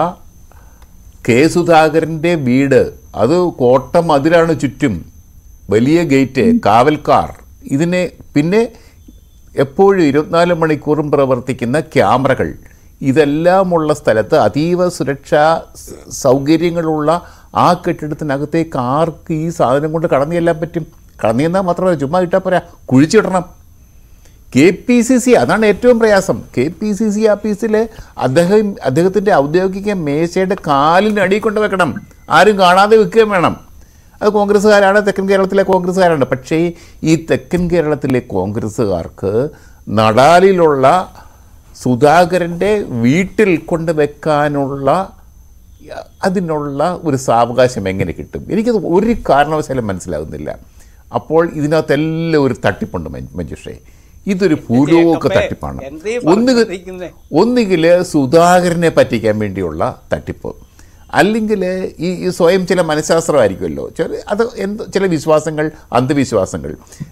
കെ സുധാകരൻ്റെ വീട് അത് കോട്ട മതിലാണ് ചുറ്റും വലിയ ഗേറ്റ് കാവൽക്കാർ ഇതിനെ പിന്നെ എപ്പോഴും ഇരുപത്തിനാല് മണിക്കൂറും പ്രവർത്തിക്കുന്ന ക്യാമറകൾ ഇതെല്ലാമുള്ള സ്ഥലത്ത് അതീവ സുരക്ഷാ സ- സൗകര്യങ്ങളുള്ള ആ കെട്ടിടത്തിനകത്തേക്ക് ആർക്ക് ഈ സാധനം കൊണ്ട് കടന്നു ചെല്ലാൻ പറ്റും കടന്നു ചെന്നാൽ മാത്രമല്ല ചുമ്മാ ഇട്ടാൽ പോരാ കുഴിച്ചിടണം കെ പി സി സി അതാണ് ഏറ്റവും പ്രയാസം കെ പി സി സി ഓഫീസിൽ അദ്ദേഹം അദ്ദേഹത്തിൻ്റെ ഔദ്യോഗിക മേശയുടെ കാലിന് അടിയിൽ കൊണ്ട് വെക്കണം ആരും കാണാതെ വെക്കുകയും വേണം അത് കോൺഗ്രസ്സുകാരാണ് തെക്കൻ കേരളത്തിലെ കോൺഗ്രസ്സുകാരാണ് പക്ഷേ ഈ തെക്കൻ കേരളത്തിലെ കോൺഗ്രസ്സുകാർക്ക് നടാലിലുള്ള സുധാകരൻ്റെ വീട്ടിൽ കൊണ്ട് വെക്കാനുള്ള അതിനുള്ള ഒരു സാവകാശം എങ്ങനെ കിട്ടും എനിക്കത് ഒരു കാരണവശാലും മനസ്സിലാകുന്നില്ല അപ്പോൾ ഇതിനകത്തെല്ലാം ഒരു തട്ടിപ്പുണ്ട് മഞ്ജു- മഞ്ജുഷേ ഇതൊരു ഭൂലോക ജേക്കബേ, തട്ടിപ്പാണ് എന്തേ ഒന്നുകിൽ പറഞ്ഞിരിക്കുന്നെ? ഒന്നുകിൽ സുധാകരനെ പറ്റിക്കാൻ വേണ്ടിയുള്ള തട്ടിപ്പ് അല്ലെങ്കിൽ ഈ ഈ സ്വയം ചില മനഃശാസ്ത്രമായിരിക്കുമല്ലോ ചില അത് എന്ത് ചില വിശ്വാസങ്ങൾ അന്ധവിശ്വാസങ്ങൾ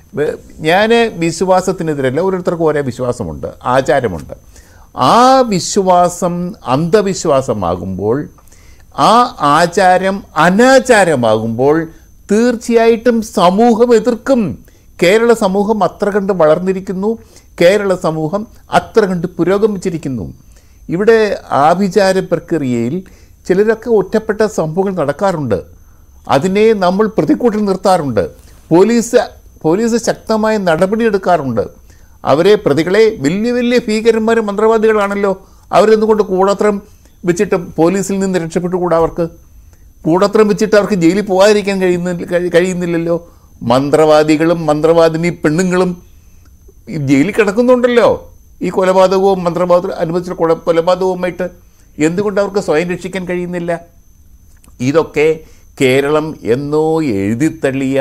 ഞാൻ വിശ്വാസത്തിനെതിരല്ല ഓരോരുത്തർക്കും ഓരോ വിശ്വാസമുണ്ട് ആചാരമുണ്ട് ആ വിശ്വാസം അന്ധവിശ്വാസമാകുമ്പോൾ ആ ആചാരം അനാചാരമാകുമ്പോൾ തീർച്ചയായിട്ടും സമൂഹം എതിർക്കും കേരള സമൂഹം അത്ര കണ്ട് വളർന്നിരിക്കുന്നു കേരള സമൂഹം അത്ര കണ്ട് പുരോഗമിച്ചിരിക്കുന്നു ഇവിടെ ആഭിചാര പ്രക്രിയയിൽ ചിലരൊക്കെ ഒറ്റപ്പെട്ട സംഭവങ്ങൾ നടക്കാറുണ്ട് അതിനെ നമ്മൾ പ്രതിക്കൂട്ടിൽ നിർത്താറുണ്ട് പോലീസ് പോലീസ് ശക്തമായ നടപടിയെടുക്കാറുണ്ട് അവരെ പ്രതികളെ വലിയ വലിയ ഭീകരന്മാരും മന്ത്രവാദികളാണല്ലോ അവരെന്നുകൊണ്ട് കൂടത്രം വെച്ചിട്ട് പോലീസിൽ നിന്ന് രക്ഷപ്പെട്ടുകൂടാ അവർക്ക് കൂടത്രം വെച്ചിട്ട് അവർക്ക് ജയിലിൽ പോകാതിരിക്കാൻ കഴിയുന്ന കഴി- കഴിയുന്നില്ലല്ലോ മന്ത്രവാദികളും മന്ത്രവാദിനി പെണ്ണുങ്ങളും ഈ ജയിലിൽ കിടക്കുന്നുണ്ടല്ലോ ഈ കൊലപാതകവും മന്ത്രവാദവും അനുബന്ധിച്ച കൊല കൊലപാതകവുമായിട്ട് എന്തുകൊണ്ട് അവർക്ക് സ്വയം രക്ഷിക്കാൻ കഴിയുന്നില്ല ഇതൊക്കെ കേരളം എന്നോ എഴുതിത്തള്ളിയ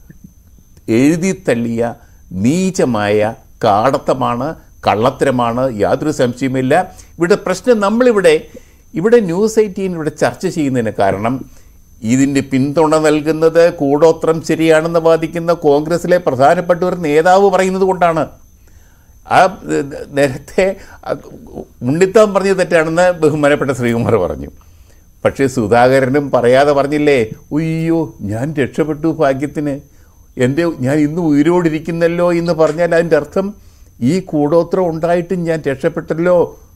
എഴുതിത്തള്ളിയ നീചമായ കാടത്തമാണ് കള്ളത്തരമാണ് യാതൊരു സംശയവുമില്ല ഇവിടെ പ്രശ്നം നമ്മളിവിടെ ഇവിടെ ന്യൂസ് എയ്റ്റീൻ ഇവിടെ ചർച്ച ചെയ്യുന്നതിന് കാരണം ഇതിൻ്റെ പിന്തുണ നൽകുന്നത് കൂടോത്രം ശരിയാണെന്ന് വാദിക്കുന്ന കോൺഗ്രസിലെ പ്രധാനപ്പെട്ട ഒരു നേതാവ് പറയുന്നത് കൊണ്ടാണ് ആ ഏ, നേരത്തെ ആ, ഉണ്ണിത്താൻ പറഞ്ഞത് തെറ്റാണെന്ന് ബഹുമാനപ്പെട്ട ശ്രീകുമാർ പറഞ്ഞു പക്ഷേ സുധാകരനും പറയാതെ പറഞ്ഞില്ലേ ഉയ്യോ ഞാൻ രക്ഷപ്പെട്ടു ഭാഗ്യത്തിന് എൻ്റെ ഞാൻ ഇന്ന് ഉയരോടിരിക്കുന്നല്ലോ എന്ന് പറഞ്ഞാൽ അതിൻ്റെ അർത്ഥം ഈ കൂടോത്രം ഉണ്ടായിട്ടും ഞാൻ രക്ഷപ്പെട്ടല്ലോ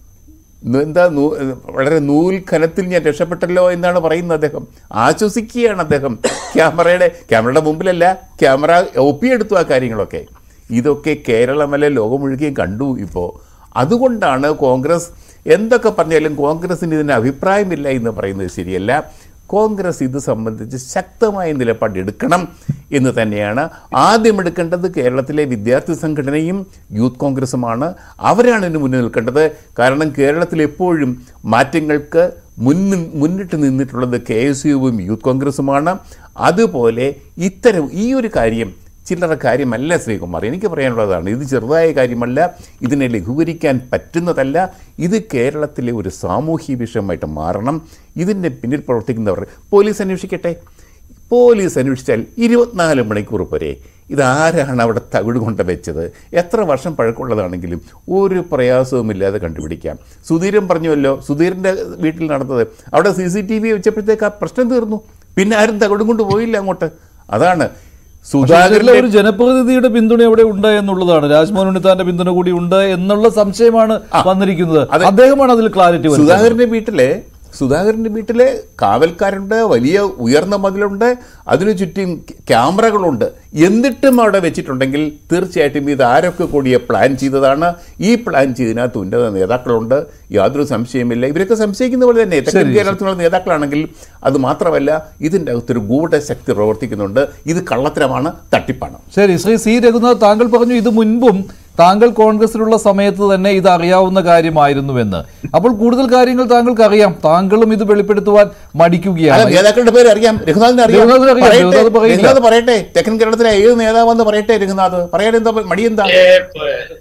ന- എന്താ നൂ വളരെ നൂൽ കനത്തിൽ ഞാൻ രക്ഷപ്പെട്ടല്ലോ എന്നാണ് പറയുന്നത് അദ്ദേഹം ആശ്വസിക്കുകയാണ് അദ്ദേഹം ക്യാമറയുടെ ക്യാമറയുടെ മുമ്പിലല്ല ക്യാമറ ഒപ്പിയെടുത്തു ആ കാര്യങ്ങളൊക്കെ ഇതൊക്കെ കേരളമല്ല ലോകം മുഴുകയും കണ്ടു ഇപ്പോൾ അതുകൊണ്ടാണ് കോൺഗ്രസ് എന്തൊക്കെ പറഞ്ഞാലും കോൺഗ്രസിന് ഇതിന് അഭിപ്രായമില്ല എന്ന് പറയുന്നത് ശരിയല്ല കോൺഗ്രസ് ഇത് സംബന്ധിച്ച് ശക്തമായ നിലപാട് എടുക്കണം എന്ന് തന്നെയാണ് ആദ്യം എടുക്കേണ്ടത് കേരളത്തിലെ വിദ്യാർത്ഥി സംഘടനയും യൂത്ത് കോൺഗ്രസുമാണ് അവരാണ് ഇതിന് മുന്നിൽ നിൽക്കേണ്ടത് കാരണം കേരളത്തിൽ എപ്പോഴും മാറ്റങ്ങൾക്ക് മുന്നിൽ മുന്നിട്ട് നിന്നിട്ടുള്ളത് കെ എസ് യുവും യൂത്ത് കോൺഗ്രസുമാണ് അതുപോലെ ഇത്തരം ഈ ഒരു കാര്യം ചില്ലറ കാര്യമല്ല ശ്രീകുമാർ എനിക്ക് പറയാനുള്ളതാണ് ഇത് ചെറുതായ കാര്യമല്ല ഇതിനെ ലഘൂകരിക്കാൻ പറ്റുന്നതല്ല ഇത് കേരളത്തിലെ ഒരു സാമൂഹ്യ വിഷയമായിട്ട് മാറണം ഇതിൻ്റെ പിന്നിൽ പ്രവർത്തിക്കുന്നവർ പോലീസ് അന്വേഷിക്കട്ടെ പോലീസ് അന്വേഷിച്ചാൽ ഇരുപത്തിനാല് മണിക്കൂർ വരെ ഇതാരാണ് അവിടെ തവിട് കൊണ്ട് വെച്ചത് എത്ര വർഷം പഴക്കമുള്ളതാണെങ്കിലും ഒരു പ്രയാസവുമില്ലാതെ കണ്ടുപിടിക്കാം സുധീരൻ പറഞ്ഞുവല്ലോ സുധീരൻ്റെ വീട്ടിൽ നടന്നത് അവിടെ സി സി ടി വി വെച്ചപ്പോഴത്തേക്ക് ആ പ്രശ്നം തീർന്നു പിന്നെ ആരും തവിടും കൊണ്ട് പോയില്ല അങ്ങോട്ട് അതാണ് പക്ഷേ ഇതിലെ സുധാകരൻ്റെ ഒരു ജനപ്രതിനിധിയുടെ പിന്തുണ എവിടെ ഉണ്ട് എന്നുള്ളതാണ് രാജ്മോഹൻ ഉണ്ണിത്താന്റെ പിന്തുണ കൂടി ഉണ്ട് എന്നുള്ള സംശയമാണ് വന്നിരിക്കുന്നത് അതെ. അദ്ദേഹമാണ് അതിൽ ക്ലാരിറ്റി വരുന്നത് സുധാകരന്റെ വീട്ടിലെ സുധാകരന്റെ വീട്ടിലെ കാവൽക്കാരുണ്ട് വലിയ ഉയർന്ന മതിലുണ്ട് അതിനു ചുറ്റും ക്യാമറകളുണ്ട് എന്നിട്ടും അവിടെ വെച്ചിട്ടുണ്ടെങ്കിൽ തീർച്ചയായിട്ടും ഇത് ആരൊക്കെ കൂടിയ പ്ലാൻ ചെയ്തതാണ് ഈ പ്ലാൻ ചെയ്തതിനകത്ത് ഉന്നത നേതാക്കളുണ്ട് യാതൊരു സംശയമില്ല ഇവരൊക്കെ സംശയിക്കുന്ന പോലെ തന്നെ തെക്കൻ ശരി. കേരളത്തിലുള്ള നേതാക്കളാണെങ്കിൽ അത് മാത്രമല്ല ഇതിൻ്റെ അകത്തൊരു ഗൂഢശക്തി പ്രവർത്തിക്കുന്നുണ്ട് ഇത് കള്ളത്തരമാണ് തട്ടിപ്പാണ് ശരി ശ്രീ സി രഘുനാഥ് താങ്കൾ പറഞ്ഞു ഇത് മുൻപും താങ്കൾ കോൺഗ്രസിലുള്ള സമയത്ത് തന്നെ ഇത് അറിയാവുന്ന കാര്യമായിരുന്നുവെന്ന് അപ്പോൾ കൂടുതൽ കാര്യങ്ങൾ താങ്കൾക്ക് അറിയാം താങ്കളും ഇത് വെളിപ്പെടുത്തുവാൻ അല്ല, മടിക്കുകയാണ് നേതാക്കളുടെ പേര് അറിയാം രഘുനാഥിനെ അറിയാം രഘുനാഥിനെ അറിയാം, പറയട്ടെ, രഘുനാഥ് പറയില്ല. രഘുനാഥ് പറയട്ടെ തെക്കൻ കേരളത്തിലെ ഏത് നേതാവെന്ന് പറയട്ടെ രഘുനാഥ് പറയാൻ എന്താ മടി എന്താ ഏ, പ-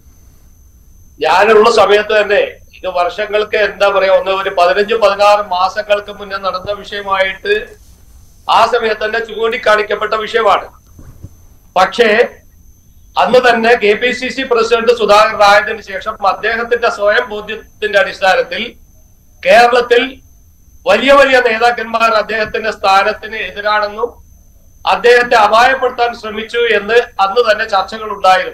ഞാനുള്ള സമയത്ത് തന്നെ ഇത് വർഷങ്ങൾക്ക് എന്താ പറയാ ഒന്ന് ഒരു പതിനഞ്ച് പതിനാറ് മാസങ്ങൾക്ക് മുന്നേ നടന്ന വിഷയമായിട്ട് ആ സമയത്ത് തന്നെ ചൂണ്ടിക്കാണിക്കപ്പെട്ട വിഷയമാണ് പക്ഷേ അന്ന് തന്നെ K P C C president Sudhakaran ആയതിനു ശേഷം അദ്ദേഹത്തിന്റെ സ്വയം ബോധ്യത്തിന്റെ അടിസ്ഥാനത്തിൽ കേരളത്തിൽ വലിയ വലിയ നേതാക്കന്മാർ അദ്ദേഹത്തിന്റെ സ്ഥാനത്തിന് എതിരാണെന്നും അദ്ദേഹത്തെ അപായപ്പെടുത്താൻ ശ്രമിച്ചു എന്ന് അന്ന് തന്നെ ചർച്ചകൾ ഉണ്ടായിരുന്നു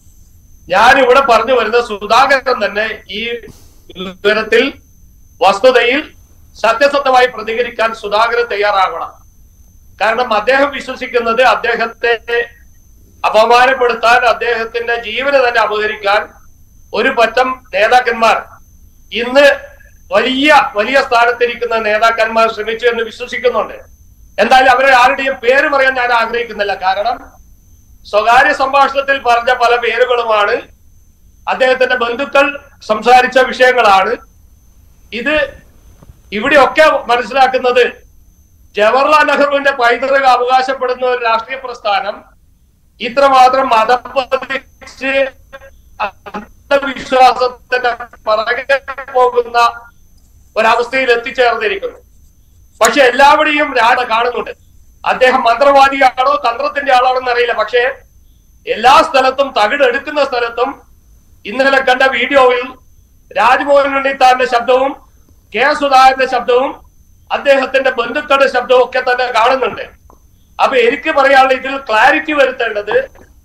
ഞാൻ ഇവിടെ പറഞ്ഞു വരുന്ന സുധാകരൻ തന്നെ ഈ വിവരത്തിൽ വസ്തുതയിൽ സത്യസന്ധമായി പ്രതികരിക്കാൻ സുധാകരൻ തയ്യാറാകണം കാരണം അദ്ദേഹം വിശ്വസിക്കുന്നത് അദ്ദേഹത്തെ അപമാനപ്പെടുത്താൻ അദ്ദേഹത്തിന്റെ ജീവനെ തന്നെ അപഹരിക്കാൻ ഒരു പറ്റം നേതാക്കന്മാർ ഇന്ന് വലിയ വലിയ സ്ഥാനത്തിരിക്കുന്ന നേതാക്കന്മാർ ശ്രമിച്ചു എന്ന് വിശ്വസിക്കുന്നുണ്ട് എന്തായാലും അവരെ ആരുടെയും പേര് പറയാൻ ഞാൻ ആഗ്രഹിക്കുന്നില്ല കാരണം സ്വകാര്യ സംഭാഷണത്തിൽ പറഞ്ഞ പല പേരുകളുമാണ് അദ്ദേഹത്തിന്റെ ബന്ധുക്കൾ സംസാരിച്ച വിഷയങ്ങളാണ് ഇത് ഇവിടെയൊക്കെ മനസ്സിലാക്കുന്നത് ജവഹർലാൽ നെഹ്റുവിന്റെ പൈതൃക അവകാശപ്പെടുന്ന ഒരു രാഷ്ട്രീയ പ്രസ്ഥാനം ഇത്രമാത്രം മതപ്പതിച്ച് അന്ധവിശ്വാസത്തിന്റെ പിറകെ പോകുന്ന ഒരവസ്ഥയിൽ എത്തിച്ചേർന്നിരിക്കുന്നു പക്ഷെ എല്ലാവരെയും രാജ കാണുന്നുണ്ട് അദ്ദേഹം മന്ത്രവാദിയാണോ തന്ത്രത്തിന്റെ ആളാണോ എന്നറിയില്ല പക്ഷേ എല്ലാ സ്ഥലത്തും തകിടെടുക്കുന്ന സ്ഥലത്തും ഇന്നലെ കണ്ട വീഡിയോയിൽ രാജ്മോഹൻ ഉണ്ണിത്താന്റെ ശബ്ദവും കെ സുധാകരന്റെ ശബ്ദവും അദ്ദേഹത്തിന്റെ ബന്ധുക്കളുടെ ശബ്ദവും ഒക്കെ തന്നെ കാണുന്നുണ്ട് അപ്പൊ എനിക്ക് പറയാനുള്ള ഇതിൽ ക്ലാരിറ്റി വരുത്തേണ്ടത്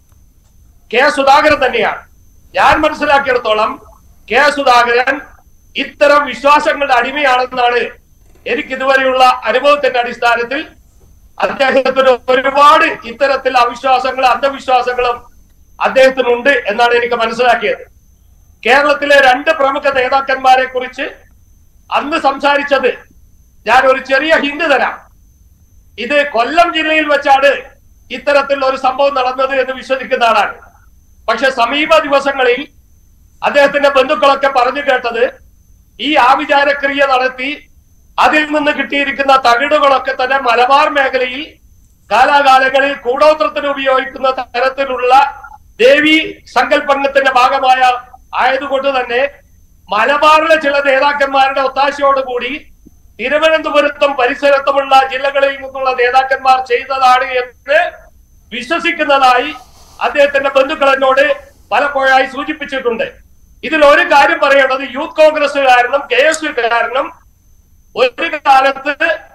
കെ സുധാകരൻ തന്നെയാണ് ഞാൻ മനസ്സിലാക്കിയിടത്തോളം കെ സുധാകരൻ ഇത്തരം വിശ്വാസങ്ങളുടെ അടിമയാണെന്നാണ് എനിക്ക് ഇതുവരെയുള്ള അനുഭവത്തിന്റെ അടിസ്ഥാനത്തിൽ അദ്ദേഹത്തിന് ഒരുപാട് ഇത്തരത്തിൽ അവിശ്വാസങ്ങളും അന്ധവിശ്വാസങ്ങളും അദ്ദേഹത്തിനുണ്ട് എന്നാണ് എനിക്ക് മനസ്സിലാക്കിയത് കേരളത്തിലെ രണ്ട് പ്രമുഖ നേതാക്കന്മാരെ കുറിച്ച് അന്ന് സംസാരിച്ചത് ഞാൻ ഒരു ചെറിയ ഹിന്റ് തരാം ഇത് കൊല്ലം ജില്ലയിൽ വെച്ചാണ് ഇത്തരത്തിലുള്ള ഒരു സംഭവം നടന്നത് എന്ന് വിശ്വസിക്കുന്ന ആളാണ് പക്ഷെ സമീപ ദിവസങ്ങളിൽ അദ്ദേഹത്തിന്റെ ബന്ധുക്കളൊക്കെ പറഞ്ഞു കേട്ടത് ഈ ആവിചാരക്രിയ നടത്തി അതിൽ നിന്ന് കിട്ടിയിരിക്കുന്ന തകിടുകളൊക്കെ തന്നെ മലബാർ മേഖലയിൽ കാലാകാലങ്ങളിൽ കൂടോത്രത്തിന് ഉപയോഗിക്കുന്ന തരത്തിലുള്ള ദേവി സങ്കല്പങ്ങളുടെ ഭാഗമായ ആയതുകൊണ്ട് തന്നെ മലബാറിലെ ചില നേതാക്കന്മാരുടെ ഒത്താശയോടുകൂടി തിരുവനന്തപുരത്തും പരിസരത്തുമുള്ള ജില്ലകളിൽ നിന്നുള്ള നേതാക്കന്മാർ ചെയ്തതാണ് എന്ന് വിശ്വസിക്കുന്നതായി അദ്ദേഹത്തിന്റെ ബന്ധുക്കൾ എന്നോട് പലപ്പോഴായി സൂചിപ്പിച്ചിട്ടുണ്ട് ഇതിൽ ഒരു കാര്യം പറയേണ്ടത് യൂത്ത് കോൺഗ്രസുകാരനും കെ എസ് യുക്കാരനും ഒരു കാലത്ത്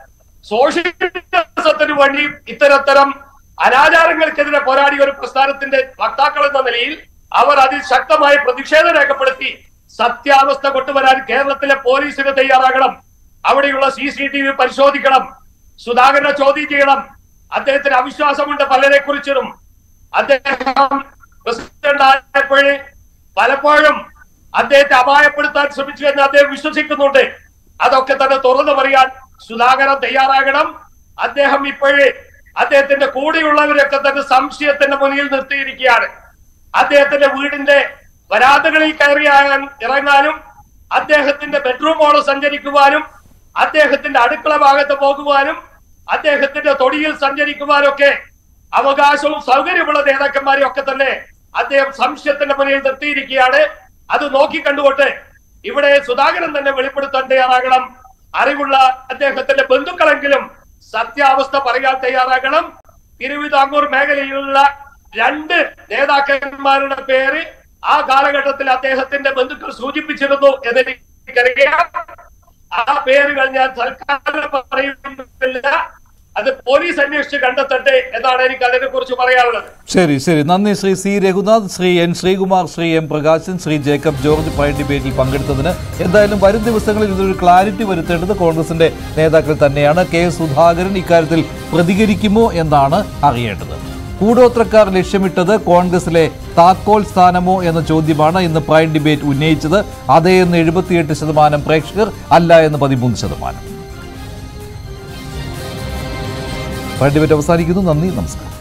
സോഷ്യലിസത്തിന് വേണ്ടി ഇത്തരത്തരം അനാചാരങ്ങൾക്കെതിരെ പോരാടിയ ഒരു പ്രസ്ഥാനത്തിന്റെ വക്താക്കൾ എന്ന നിലയിൽ അവർ അതിൽ ശക്തമായ പ്രതിഷേധം രേഖപ്പെടുത്തി സത്യാവസ്ഥ കൊണ്ടുവരാൻ കേരളത്തിലെ പോലീസിന് തയ്യാറാകണം അവിടെയുള്ള സി സി ടി വി പരിശോധിക്കണം സുധാകരനെ ചോദ്യം ചെയ്യണം അദ്ദേഹത്തിന് അവിശ്വാസമുണ്ട് പലരെ കുറിച്ചും അദ്ദേഹം പ്രസിഡന്റ് ആയപ്പോഴേ പലപ്പോഴും അദ്ദേഹത്തെ അപായപ്പെടുത്താൻ ശ്രമിച്ചു എന്ന് അദ്ദേഹം വിശ്വസിക്കുന്നുണ്ട് അതൊക്കെ തന്നെ തുറന്നു പറയാൻ സുധാകരൻ തയ്യാറാകണം അദ്ദേഹം ഇപ്പോഴേ അദ്ദേഹത്തിന്റെ കൂടെയുള്ളവരൊക്കെ തന്നെ സംശയത്തിന്റെ മുന്നിൽ നിർത്തിയിരിക്കുകയാണ് അദ്ദേഹത്തിന്റെ വീടിന്റെ വരാതകളിൽ കയറി ഇറങ്ങാനും അദ്ദേഹത്തിന്റെ ബെഡ്റൂമോട് സഞ്ചരിക്കുവാനും അദ്ദേഹത്തിന്റെ അടുക്കള ഭാഗത്ത് പോകുവാനും അദ്ദേഹത്തിന്റെ തൊടിയിൽ സഞ്ചരിക്കുവാനൊക്കെ അവകാശവും സൗകര്യമുള്ള നേതാക്കന്മാരെ ഒക്കെ തന്നെ അദ്ദേഹം സംശയത്തിന്റെ മുന്നിൽ നിർത്തിയിരിക്കുകയാണ് അത് നോക്കിക്കണ്ടുകൊണ്ട് ഇവിടെ സുധാകരൻ തന്നെ വെളിപ്പെടുത്താൻ തയ്യാറാകണം അറിവുള്ള അദ്ദേഹത്തിന്റെ ബന്ധുക്കളെങ്കിലും സത്യാവസ്ഥ പറയാൻ തയ്യാറാകണം തിരുവിതാംകൂർ മേഖലയിലുള്ള രണ്ട് നേതാക്കന്മാരുടെ പേര് ആ കാലഘട്ടത്തിൽ അദ്ദേഹത്തിന്റെ ബന്ധുക്കൾ സൂചിപ്പിച്ചിരുന്നു എന്നെനിക്കറിയാം ആ പേരുകൾ ഞാൻ തൽക്കാലം പറയുന്നില്ല അത് പോലീസ് അന്വേഷിച്ച് കണ്ടെത്തട്ടെ എന്നാണ് എനിക്ക് അതിനെ കുറിച്ച് പറയാനുള്ളത് ശരി ശരി നന്ദി Shri C Raghunath Shri N Sreekumar Shri M Prakashan Shri Jacob George prime ഡിബേറ്റിൽ പങ്കെടുത്തതിന് എന്തായാലും വരും ദിവസങ്ങളിൽ ഇതൊരു ക്ലാരിറ്റി വരുത്തേണ്ടത് കോൺഗ്രസിന്റെ നേതാക്കൾ തന്നെയാണ് കെ സുധാകരൻ ഇക്കാര്യത്തിൽ പ്രതികരിക്കുമോ എന്നാണ് അറിയേണ്ടത് കൂടോത്രക്കാർ ലക്ഷ്യമിട്ടത് കോൺഗ്രസിലെ താക്കോൽ സ്ഥാനമോ എന്ന ചോദ്യമാണ് ഇന്ന് പ്രൈം ഡിബേറ്റ് ഉന്നയിച്ചത് അതേ എന്ന് എഴുപത്തിയെട്ട് ശതമാനം പ്രേക്ഷകർ അല്ല എന്ന് പതിമൂന്ന് ശതമാനം പ്രൈം ഡിബേറ്റ് അവസാനിക്കുന്നു നന്ദി നമസ്കാരം